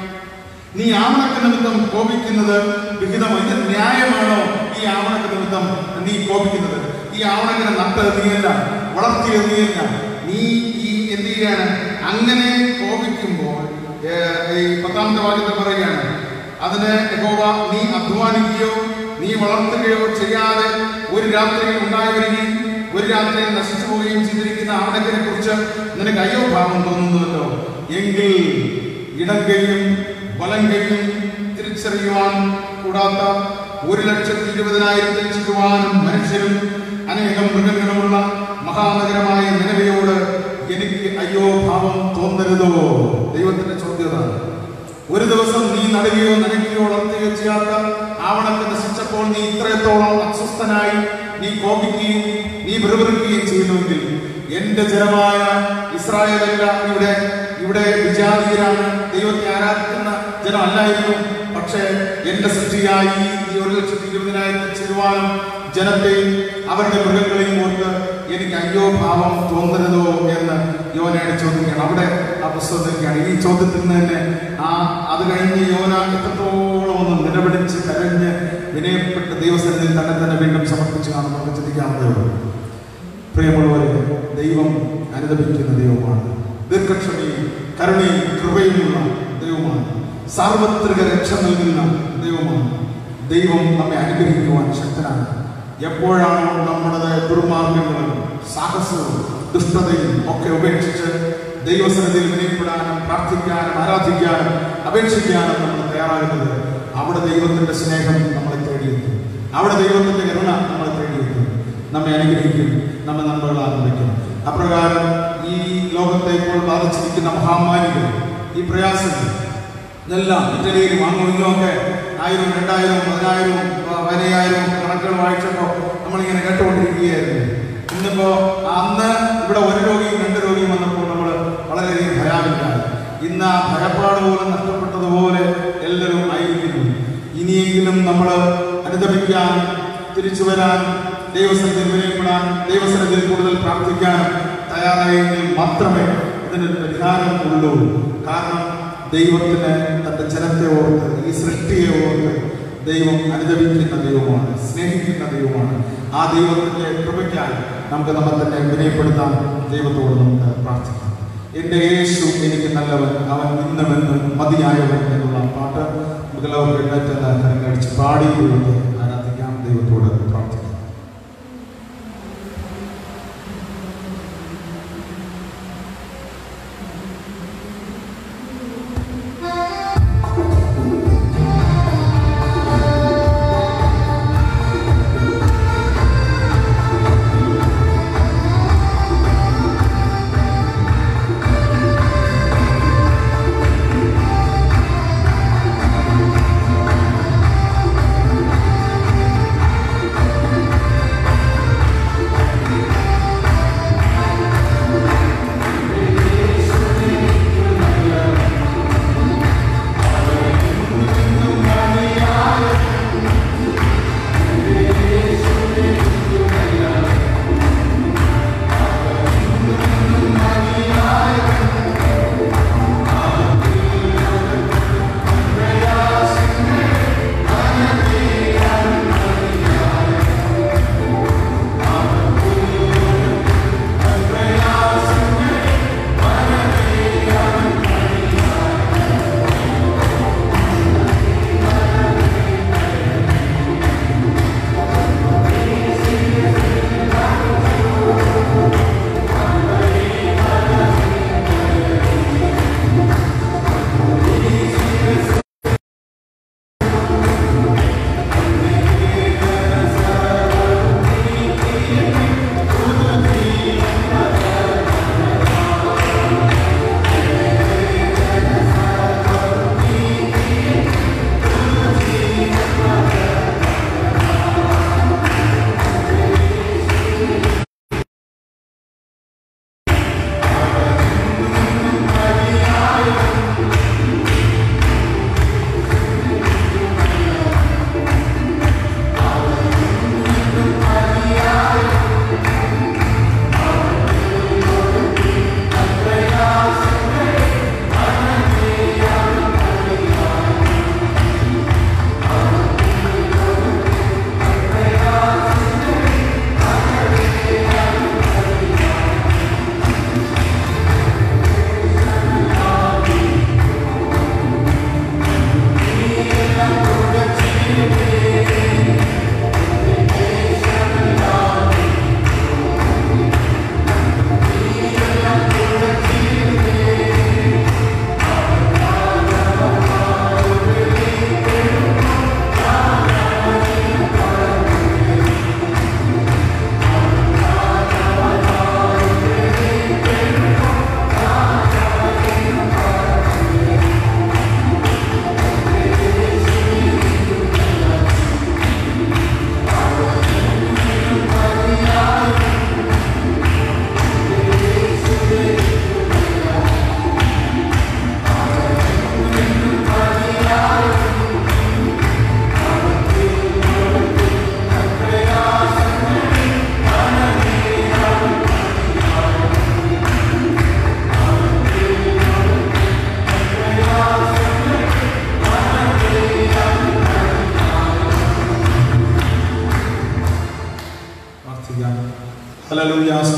നീ ആവണക്ക് നിമിത്തം കോപിക്കുന്നത് വിഹിതമോ ഇത് ന്യായമാണോ ഈ ആവണക്ക് നിമിത്തം നീ കോപിക്കുന്നത് ഈ ആവണക്കിനെ നട്ടത് നീയല്ല വളർത്തിയത് നീയല്ല നീ ഈ എന്ത് ചെയ്യാണ് അങ്ങനെ കോപിക്കുമ്പോൾ ഏഹ്, ഈ പത്താമത്തെ വാക്യത്തിൽ പറയുകയാണ് അതിന് യഹോവ നീ അധ്വാനിക്കുകയോ നീ വളർത്തുകയോ ചെയ്യാതെ ഒരു രാത്രിയിൽ ഉണ്ടായി വരികയും ഒരു രാത്രിയിൽ നശിച്ചു പോവുകയും ചെയ്തിരിക്കുന്ന ആവണക്കിനെ കുറിച്ച് നിനക്ക് അയ്യോ ഭാവം തോന്നുന്നുവല്ലോ എങ്കിൽ ഇടം കൈയും വലം കൈയും തിരിച്ചറിയുവാൻ കൂടാത്ത ഒരു ലക്ഷത്തി ഇരുപതിനായിരത്തിൽ ചുറ്റുവാനും മനുഷ്യരും അനേകം മൃഗങ്ങളുമുള്ള മഹാനഗരമായ നിലവയോട് എനിക്ക് അയ്യോ ഭാവം തോന്നരുതോ ദൈവത്തിന്റെ ചോദ്യത ഒരു ദിവസം നീ നടുകയോ നനയ്ക്കുകയോ വളർത്തുകയോ ചെയ്യാത്ത ആവണത്തെ നശിച്ചപ്പോൾ നീ ഇത്രയത്തോളം അസ്വസ്ഥനായി നീ കോപിക്കുകയും നീ വെറുതെറുക്കുകയും ചെയ്യുന്നുവെങ്കിൽ എന്റെ ജനമായ ഇസ്രായേലല്ല ഇവിടെ ഇവിടെ വിജാതീയരാണ് ദൈവത്തെ ആരാധിക്കുന്ന ജനമല്ലായിരുന്നു പക്ഷേ എന്റെ സൃഷ്ടിയായി ഈ ഒരു ലക്ഷത്തി ഇരുപതിനായിരത്തി ചെരുവാനും ജനത്തെയും അവരുടെ മൃഗങ്ങളെയും ഓർത്ത് എനിക്ക് അയ്യോ ഭാവം തോന്നരുതോ എന്ന് യോനയുടെ ചോദിക്കുകയാണ് അവിടെ ആ പുസ്തകത്തിലേക്കാണ് ഈ ചോദ്യത്തിൽ നിന്ന് തന്നെ ആ അത് കഴിഞ്ഞ് യോന എത്രത്തോളം ഒന്ന് നിലവിളിച്ച് കരഞ്ഞ് വിനയപ്പെട്ട് ദൈവസന്നിധിയിൽ തന്നെ തന്നെ വീണ്ടും സമർപ്പിച്ച് കാണുമ്പോൾ നമുക്ക് ചിന്തിക്കാവുന്നതേ ഉള്ളൂ പ്രിയമുള്ളവരെ ദൈവം അനുദപിക്കുന്ന ദൈവമാണ് ദീർഘക്ഷമയും കരുണയും കൃപയുമുള്ള ദൈവമാണ് സാർവത്രിക രക്ഷ നൽകുന്ന ദൈവമാണ് ദൈവം നമ്മെ അനുഗ്രഹിക്കുവാൻ ശക്തനാണ് എപ്പോഴാണോ നമ്മുടെ ദുർമാർഗങ്ങളും സാഹസവും ദുഷ്ടതയും ഒക്കെ ഉപേക്ഷിച്ച് ദൈവസന്നിധിയിൽ വിനയപ്പെടാനും പ്രാർത്ഥിക്കാനും ആരാധിക്കാനും അപേക്ഷിക്കാനും നമ്മൾ തയ്യാറാകുന്നത് അവിടെ ദൈവത്തിന്റെ സ്നേഹം നമ്മളെ തേടിയെത്തും അവിടെ ദൈവത്തിന്റെ കരുണ നമ്മളെ തേടിയെത്തും നമ്മെ അനുഗ്രഹിക്കും നമ്മെ നന്മകൾ ആരംഭിക്കും അപ്രകാരം ഈ ലോകത്തെ ഇപ്പോൾ ബാധിച്ചിരിക്കുന്ന മഹാമാരികൾ ഈ പ്രയാസങ്ങൾ ഇതെല്ലാം ഇറ്റലിയിലും അങ്ങോട്ടും ഒക്കെ ആയിരം രണ്ടായിരം പതിനായിരം പതിനയ്യായിരം കണക്കുകൾ വായിച്ചപ്പോൾ നമ്മളിങ്ങനെ കേട്ടുകൊണ്ടിരിക്കുകയായിരുന്നു ഇന്നിപ്പോ അന്ന് ഇവിടെ ഒരു രോഗിയും രണ്ട് രോഗിയും വന്നപ്പോൾ നമ്മൾ വളരെയധികം ഭയാവില്ലായി ഇന്ന് ആ ഭയപ്പാട് പോലും നഷ്ടപ്പെട്ടതുപോലെ എല്ലാവരും ആയിരിക്കുന്നു ഇനിയെങ്കിലും നമ്മൾ അനുദപിക്കാനും തിരിച്ചു വരാനും ദൈവസന്നിധിയിൽ വിനയപ്പെടാനും ദൈവസന്നിധിയിൽ കൂടുതൽ പ്രാർത്ഥിക്കാനും തയ്യാറായെങ്കിൽ മാത്രമേ ഇതിനൊരു പരിഹാരം ഉള്ളൂ കാരണം ദൈവത്തിന് തന്റെ ജനത്തെ ഓർത്ത് ഈ സൃഷ്ടിയെ ഓർത്ത് ദൈവം അനുദപിക്കുന്ന ദൈവമാണ് സ്നേഹിക്കുന്ന ദൈവമാണ് ആ ദൈവത്തിന്റെ കൃപയ്ക്കായി നമുക്ക് നമ്മെ തന്നെ വിനയപ്പെടുത്താൻ ദൈവത്തോട് നമുക്ക് പ്രാർത്ഥിക്കാം എന്റെ യേശു എനിക്ക് നല്ലവൻ അവൻ ഇന്നുമെന്നും മതിയായവൻ എന്നുള്ള പാട്ട് നമുക്ക് എല്ലാവർക്കും എഴുന്നേറ്റ് കരങ്ങടിച്ച് പാടി ദൈവത്തെ ആരാധിക്കാം ദൈവത്തോട് പ്രാർത്ഥിക്കാം യേശു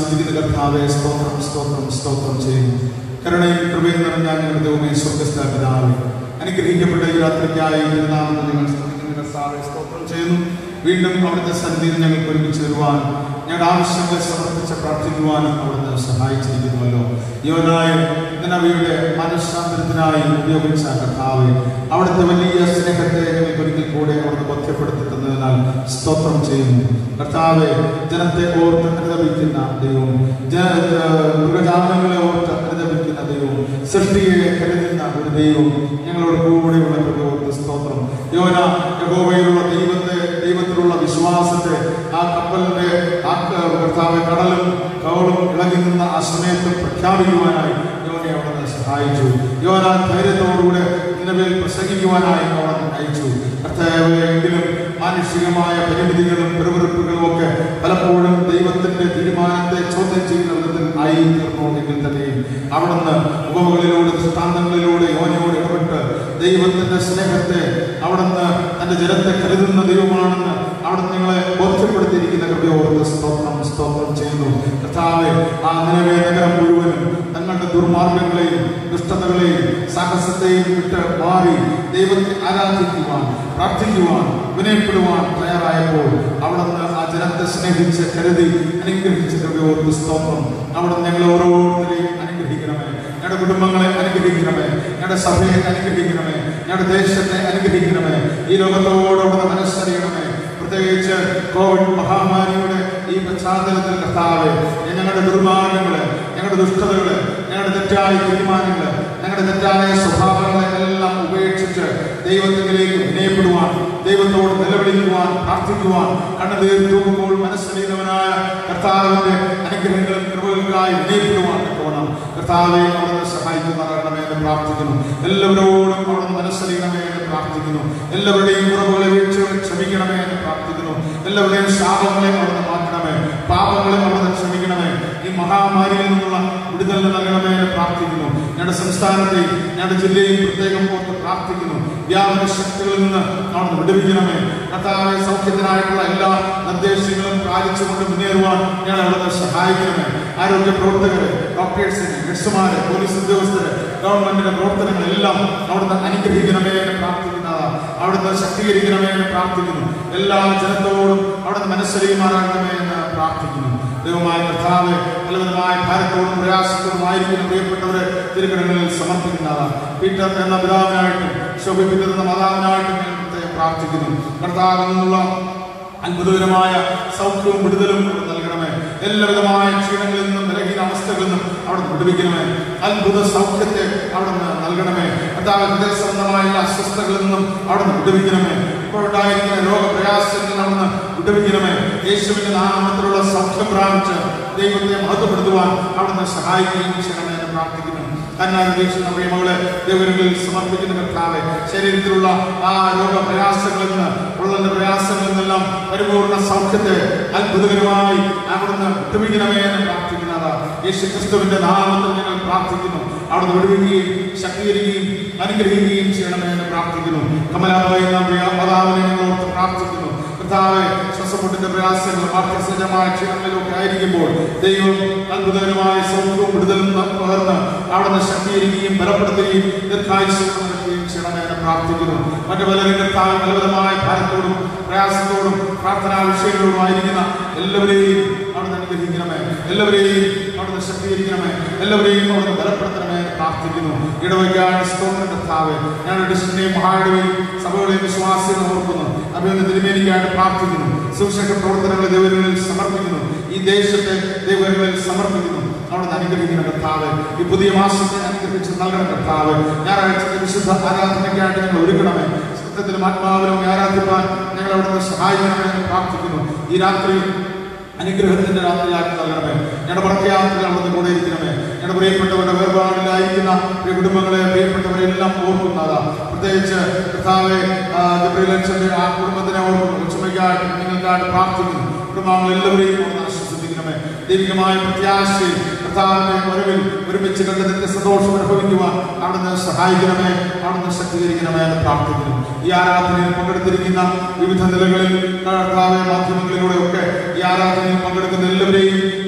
സ്തുതിക്കുന്ന കർത്താവെ സ്തോത്രം സ്തോത്രം സ്തോത്രം ചെയ്യുന്നു കരുണയും കൃപയും നിറഞ്ഞ ഞങ്ങളുടെ ദൈവമേ സ്വർഗസ്ഥ പിതാവേ അനുഗ്രഹിക്കപ്പെട്ട ഈ രാത്രിക്കായി നാമത്തെ ഞങ്ങൾ സ്തുതിക്കുന്ന കർത്താവെ സ്തോത്രം ചെയ്യുന്നു വീണ്ടും അവിടുത്തെ സന്നിധിയിൽ ഞങ്ങൾക്ക് ഒരുമിച്ച് വരുവാൻ ഞങ്ങളുടെ ആവശ്യങ്ങളെ സമർപ്പിച്ച് പ്രാർത്ഥിക്കുവാനും അവിടുന്ന് സഹായിച്ചിരിക്കുന്നുവല്ലോ യോനായ നബിയുടെ മനഃശാന്തരത്തിനായി ഉപയോഗിച്ച കർത്താവെ അവിടുത്തെ വലിയ സ്നേഹത്തെ ഞങ്ങൾക്ക് ഒരിക്കൽ കൂടെ അവിടുന്ന് ബോധ്യപ്പെടുത്തി തന്നതിനാൽ സ്തോത്രം ചെയ്യുന്നു കർത്താവെ ജനത്തെ ഓർത്ത് അനുദപിക്കുന്ന ദൈവം ജന മൃഗജാതങ്ങളെ ഓർത്ത് അനുദപിക്കുന്ന ദൈവം സൃഷ്ടിയെ കരുതുന്ന ഒരു ദൈവം ഞങ്ങളോട് കൂടെയുള്ള ഓർത്ത് സ്തോത്രം യോന യഹോവയിലുള്ള ദൈവത്തെ ദൈവത്തിലുള്ള വിശ്വാസത്തെ ആ കപ്പലിന്റെ ആ ക- കർത്താവെ കടലും കവളും ഇളകി നിന്ന ആ സമയത്ത് പ്രഖ്യാപിക്കുവാനായി യോനെ അവിടെ സഹായിച്ചു യോന ധൈര്യത്തോടുകൂടെ നിലവിൽ പ്രസംഗിക്കുവാനായി അവിടെ അയച്ചു കർത്താവെ എങ്കിലും മാനുഷികമായ പരിമിതികളും പിറുപിറുപ്പുകളും ഒക്കെ പലപ്പോഴും ദൈവത്തിന്റെ തീരുമാനത്തെ ചോദ്യം ചെയ്യുന്ന വിധത്തിൽ ആയി തീർന്നു എങ്കിൽ തന്നെയും അവിടുന്ന് ഉപമകളിലൂടെ ദൃഷ്ടാന്തങ്ങളിലൂടെ യോനയോട് ഇടപെട്ട് ദൈവത്തിന്റെ സ്നേഹത്തെ അവിടുന്ന് തന്റെ ജനത്തെ കരുതുന്ന ദൈവമാണെന്ന് അവിടുന്ന് നിങ്ങളെ ബോധ്യപ്പെടുത്തിയിരിക്കുന്ന കൃപയോർത്ത് സ്തോത്രം സ്തോത്രം ചെയ്യുന്നു കർത്താവെ ആ നിലവേ നഗരം മുഴുവനും തങ്ങളുടെ ദുർമാർഗങ്ങളെയും ദുഷ്ടതകളെയും സാഹസത്തെയും വിട്ട് മാറി ദൈവത്തെ ആരാധിക്കുവാൻ പ്രാർത്ഥിക്കുവാൻ വിനയപ്പെടുവാൻ തയ്യാറായപ്പോൾ അവിടുന്ന് ആ ജനത്തെ സ്നേഹിച്ച് കരുതി അനുഗ്രഹിച്ച കൃപയോർത്ത് സ്തോത്രം അവിടുന്ന് ഞങ്ങളെ ഓരോരുത്തരെയും അനുഗ്രഹിക്കണമേ ഞങ്ങളുടെ കുടുംബങ്ങളെ അനുഗ്രഹിക്കണമേ ഞങ്ങളുടെ സഭയെ അനുഗ്രഹിക്കണമേ ഞങ്ങളുടെ ദേശത്തെ അനുഗ്രഹിക്കണമേ ഈ ലോകത്തോട് അവിടുന്ന് മനസ്സറിയണമേ പ്രത്യേകിച്ച് കോവിഡ് മഹാമാരിയുടെ ഈ പശ്ചാത്തലത്തിൽ കർത്താവെ ഞങ്ങളുടെ ദുർമാർഗങ്ങളെ ഞങ്ങളുടെ ദുഷ്ടതകളെ ഞങ്ങളുടെ തെറ്റായ തീരുമാനങ്ങളെ ഞങ്ങളുടെ തെറ്റായ സ്വഭാവങ്ങളെ എല്ലാം ഉപേക്ഷിച്ച് ദൈവത്തിലേക്ക് വിനയപ്പെടുവാൻ ദൈവത്തോട് നിലവിളിക്കുവാൻ പ്രാർത്ഥിക്കുവാൻ കണ്ണുനീർ തൂക്കുമ്പോൾ മനസ്സറിയുന്നവനായ കർത്താവിന്റെ അനുഗ്രഹങ്ങളും കൃപകൾക്കായി വിനയപ്പെടുവാൻ പോകണം കർത്താവെ അവിടുന്ന് സഹായിക്കുമാറാകണമേ എന്ന് പ്രാർത്ഥിക്കുന്നു എല്ലാവരോടും അവിടുന്ന് മനസ്സറിയണമേ എന്ന് പ്രാർത്ഥിക്കുന്നു എല്ലാവരുടെയും കുറവുകളെ വീഴ്ചകൾ ക്ഷമിക്കണമേ എന്ന് പ്രാർത്ഥിക്കുന്നു എല്ലാവരുടെയും ശാപങ്ങളെ അവിടുന്ന് മാറ്റണമേ പാപങ്ങളെ അവിടുന്ന് ക്ഷമിക്കണമേ ഈ മഹാമാരിയിൽ നിന്നുള്ള വിടുതൽ നൽകണമേ എന്ന് പ്രാർത്ഥിക്കുന്നു ഞങ്ങളുടെ സംസ്ഥാനത്തെയും ഞങ്ങളുടെ ജില്ലയും പ്രത്യേകം ഓർത്ത് പ്രാർത്ഥിക്കുന്നു വ്യാപന ശക്തികളിൽ നിന്ന് അവിടുന്ന് വിടുവിക്കണമേ കർത്താവെ സൗഖ്യത്തിനായിട്ടുള്ള എല്ലാ നിർദ്ദേശങ്ങളും പാലിച്ചുകൊണ്ട് മുന്നേറുവാൻ ഞങ്ങളെ അവിടുന്ന് സഹായിക്കണമേ ആരോഗ്യ പ്രവർത്തകരെ ഡോക്ടേഴ്സിനെ നഴ്സുമാരെ പോലീസ് ഉദ്യോഗസ്ഥരെ ഗവൺമെന്റിന്റെ പ്രവർത്തനങ്ങളെല്ലാം അവിടുന്ന് അനുഗ്രഹിക്കണമേ എന്ന് പ്രാർത്ഥിക്കുന്നതാ അവിടുന്ന് ശക്തീകരിക്കണമേ എന്ന് പ്രാർത്ഥിക്കുന്നു എല്ലാ ജനത്തോടും അവിടുന്ന് മനസ്സറിയുമാറാകണമേ എന്ന് പ്രാർത്ഥിക്കുന്നു ദൈവമായ കർത്താവ് പലവിധമായ ഭാരത്തോടും പ്രയാസത്തോടും ആയിരിക്കുന്ന പ്രിയപ്പെട്ടവരെ തിരുക്കടങ്ങളിൽ സമർപ്പിക്കുന്നതാണ് പീറ്റർ എന്ന പിതാവിനായിട്ടും ശോഭിപ്പിറ്റർ എന്ന മാതാവിനായിട്ടും ഞാൻ പ്രത്യേകം പ്രാർത്ഥിക്കുന്നു കർത്താവിൽ നിന്നുള്ള അത്ഭുതകരമായ സൗഖ്യവും വിടുതലും അവിടെ നൽകണമേ എല്ലാവിധമായ ക്ഷീണങ്ങളിൽ നിന്നും ബലഹീന അവസ്ഥകളിൽ നിന്നും അവിടെ വിടുവിക്കണമേ അത്ഭുത സൗഖ്യത്തെ അവിടെ നൽകണമേ കർത്താവ് ഹൃദയ സംബന്ധമായ എല്ലാ അസ്വസ്ഥതകളിൽ നിന്നും അവിടെ വിടുവിക്കണമേ ഇപ്പോഴുണ്ടായിരിക്കുന്ന രോഗപ്രയാസങ്ങളിൽ അവിടുന്ന് വിടുവിക്കണമേ യേശുവിന്റെ നാമത്തിലുള്ള സൗഖ്യം പ്രാപിച്ച് ദൈവത്തെ മഹത്വപ്പെടുത്തുവാൻ അവിടുന്ന് സഹായിക്കുകയും ചെയ്യണമേ എന്ന് പ്രാർത്ഥിക്കുന്നു കന്നാനുപേക്ഷിക്കുന്ന പ്രിയമകളെ ദൈവങ്ങളിൽ സമർപ്പിക്കുന്ന കർത്താവെ ശരീരത്തിലുള്ള ആ രോഗപ്രയാസങ്ങളിൽ നിന്ന് ഉള്ളതിന്റെ പ്രയാസങ്ങളിൽ നിന്നെല്ലാം പരിപൂർണ സൗഖ്യത്തെ അത്ഭുതകരമായി അവിടുന്ന് വിട്ടുപിക്കണമേ എന്ന് പ്രാർത്ഥിക്കുന്നതാ യേശു ക്രിസ്തുവിന്റെ നാമത്തിൽ ഞങ്ങൾ പ്രാർത്ഥിക്കുന്നു അവിടുന്ന് വിടുവിക്കുകയും ശക്തീകരിക്കുകയും അനുഗ്രഹിക്കുകയും ചെയ്യണമേ എന്ന് പ്രാർത്ഥിക്കുന്നു കമലാബായി എന്ന പ്രിയ മാതാവിനെ ഞങ്ങൾ ഓർത്ത് പ്രാർത്ഥിക്കുന്നു കർത്താവെ ശ്വസമുട്ടിന്റെ പ്രയാസങ്ങളും ആർക്കസജമായ ക്ഷീണങ്ങളിലൊക്കെ ആയിരിക്കുമ്പോൾ ദൈവം അത്ഭുതകരമായ സൗഖ്യവും വിടുതലും പകർന്ന് അവിടുന്ന് ശക്തീകരിക്കുകയും ബലപ്പെടുത്തുകയും ദീർഘായുസ്യം നൽകുകയും ചെയ്യണമേ എന്ന് പ്രാർത്ഥിക്കുന്നു മറ്റു പലരും കർത്താവ് പലവിധമായ ഭാരത്തോടും പ്രയാസത്തോടും പ്രാർത്ഥനാ വിഷയങ്ങളോടും ആയിരിക്കുന്ന എല്ലാവരെയും അവിടുന്ന് അനുഗ്രഹിക്കണമേ എല്ലാവരെയും അവിടുന്ന് ശക്തീകരിക്കണമേ എല്ലാവരെയും അവിടുന്ന് ബലപ്പെടുത്തണമേ എന്ന് പ്രാർത്ഥിക്കുന്നു ഇടവയ്ക്കാണ് സ്തോത്രം കർത്താവ് ഞങ്ങളുടെ ഡിസ്റ്റിനെയും മഹായുടെയും സഭകളെയും വിശ്വാസികളെ ഓർക്കുന്നു അഭിനന്ദ തിരുമേനിക്കായിട്ട് പ്രാർത്ഥിക്കുന്നു സുവിശേഷ പ്രവർത്തനങ്ങളെ ദൈവങ്ങളിൽ സമർപ്പിക്കുന്നു ഈ ദേശത്തെ ദൈവങ്ങളിൽ സമർപ്പിക്കുന്നു അവിടുന്ന് അനുഗ്രഹിക്കുന്ന കർത്താവ് ഈ പുതിയ മാസത്തെ അനുഗ്രഹിച്ച് നൽകണം കർത്താവ് ഞായറാഴ്ചത്തെ വിശുദ്ധ ആരാധനയ്ക്കായിട്ട് ഞങ്ങൾ ഒരുക്കണമേ സത്യത്തിലും ആത്മാവിലും ആരാധിപ്പാൻ ഞങ്ങൾ അവിടുന്ന് സഹായിക്കണമേ എന്ന് പ്രാർത്ഥിക്കുന്നു ഈ രാത്രി അനുഗ്രഹത്തിന്റെ രാത്രിയാക്കി നൽകണമേ ഞങ്ങളുടെ പ്രഖ്യാപനത്തിൽ അവിടുന്ന് കൂടെ ഇരിക്കണമേ ഞങ്ങളുടെ പ്രിയപ്പെട്ടവരുടെ വേർപാടിലായിരിക്കുന്ന പ്രിയ കുടുംബങ്ങളെ പ്രിയപ്പെട്ടവരെ എല്ലാം ഓർക്കുന്നതാ പ്രത്യേകിച്ച് കർത്താവെ ആ, ഗബ്രിയേൽ അച്ഛന്റെ ആ കുടുംബത്തിനെ ഓർക്കുന്നു ഉച്ചമയ്ക്കായിട്ട് നിങ്ങൾക്കായിട്ട് പ്രാർത്ഥിക്കുന്നു കുടുംബാംഗങ്ങൾ എല്ലാവരെയും അവിടുന്ന് ആശ്വസിപ്പിക്കണമേ ദൈവികമായ പ്രത്യാശയിൽ കർത്താവിന്റെ വരവിൽ ഒരുമിച്ച് കണ്ടതിന്റെ സന്തോഷം അനുഭവിക്കുവാൻ അവിടുന്ന് സഹായിക്കണമേ അവിടുന്ന് ശക്തീകരിക്കണമേ എന്ന് പ്രാർത്ഥിക്കുന്നു ഈ ആരാധനയിൽ പങ്കെടുത്തിരിക്കുന്ന വിവിധ നിലകളിൽ കർത്താവെ മാധ്യമങ്ങളിലൂടെ ഒക്കെ ഈ ആരാധനയിൽ പങ്കെടുക്കുന്ന എല്ലാവരെയും അവിടുന്ന് അനുഗ്രഹിക്കും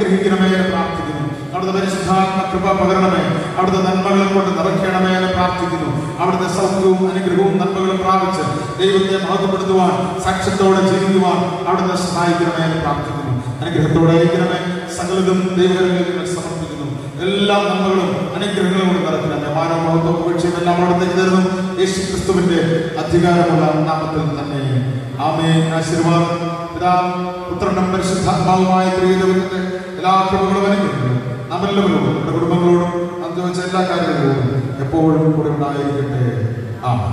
അനുഗ്രഹിക്കണമേ എന്ന് പ്രാർത്ഥിക്കുന്നു അവിടുത്തെ പരിശുദ്ധാത്മ കൃപ പകരണമേ അവിടുത്തെ നന്മകളെ കൊണ്ട് നിറയ്ക്കണമേ എന്ന് പ്രാർത്ഥിക്കുന്നു അവിടുത്തെ സൗഖ്യവും അനുഗ്രഹവും നന്മകളും പ്രാപിച്ച് ദൈവത്തെ മഹത്വപ്പെടുത്തുവാൻ സാക്ഷ്യത്തോടെ ജീവിക്കുവാൻ അവിടുത്തെ സഹായിക്കണമേ എന്ന് പ്രാർത്ഥിക്കുന്നു അനുഗ്രഹത്തോടെ അയക്കണമേ സകലതും ദൈവകരങ്ങളിൽ സമർപ്പിക്കുന്നു എല്ലാ നന്മകളും അനുഗ്രഹങ്ങളും കൊണ്ട് നിറയ്ക്കണമേ മാനവ മഹത്വം ഉപേക്ഷയും എല്ലാം അവിടത്തേക്ക് തരുന്നു യേശു ക്രിസ്തുവിന്റെ അധികാരമുള്ള നാമത്തിൽ തന്നെ ആമേ ആശീർവാദം പിതാവ് പുത്രനും പരിശുദ്ധാത്മാവുമായ ത്രിദൈവത്തിന്റെ എല്ലാ കൃപകളും അനുഗ്രഹങ്ങളും നമ്മെല്ലാവരോടും നമ്മുടെ കുടുംബങ്ങളോടും അത് ചോദിച്ച എല്ലാ കാര്യങ്ങളോടും എപ്പോഴും കൂടെ ഉണ്ടായിരിക്കട്ടെ ആമേ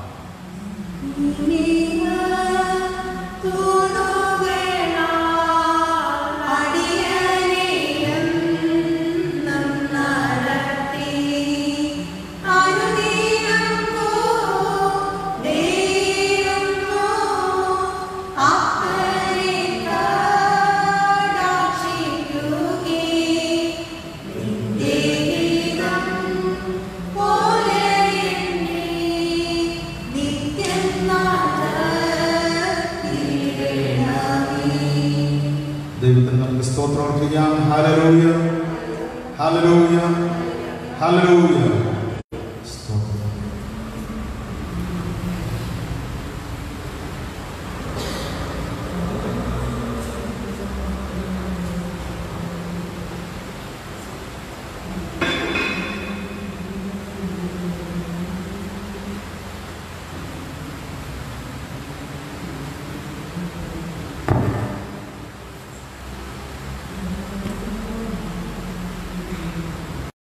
ദൈവത്തിന് നമുക്ക് സ്തോത്രം അർപ്പിക്കാം ഹല്ലേലൂയ ഹല്ലേലൂയ ഹല്ലേലൂയ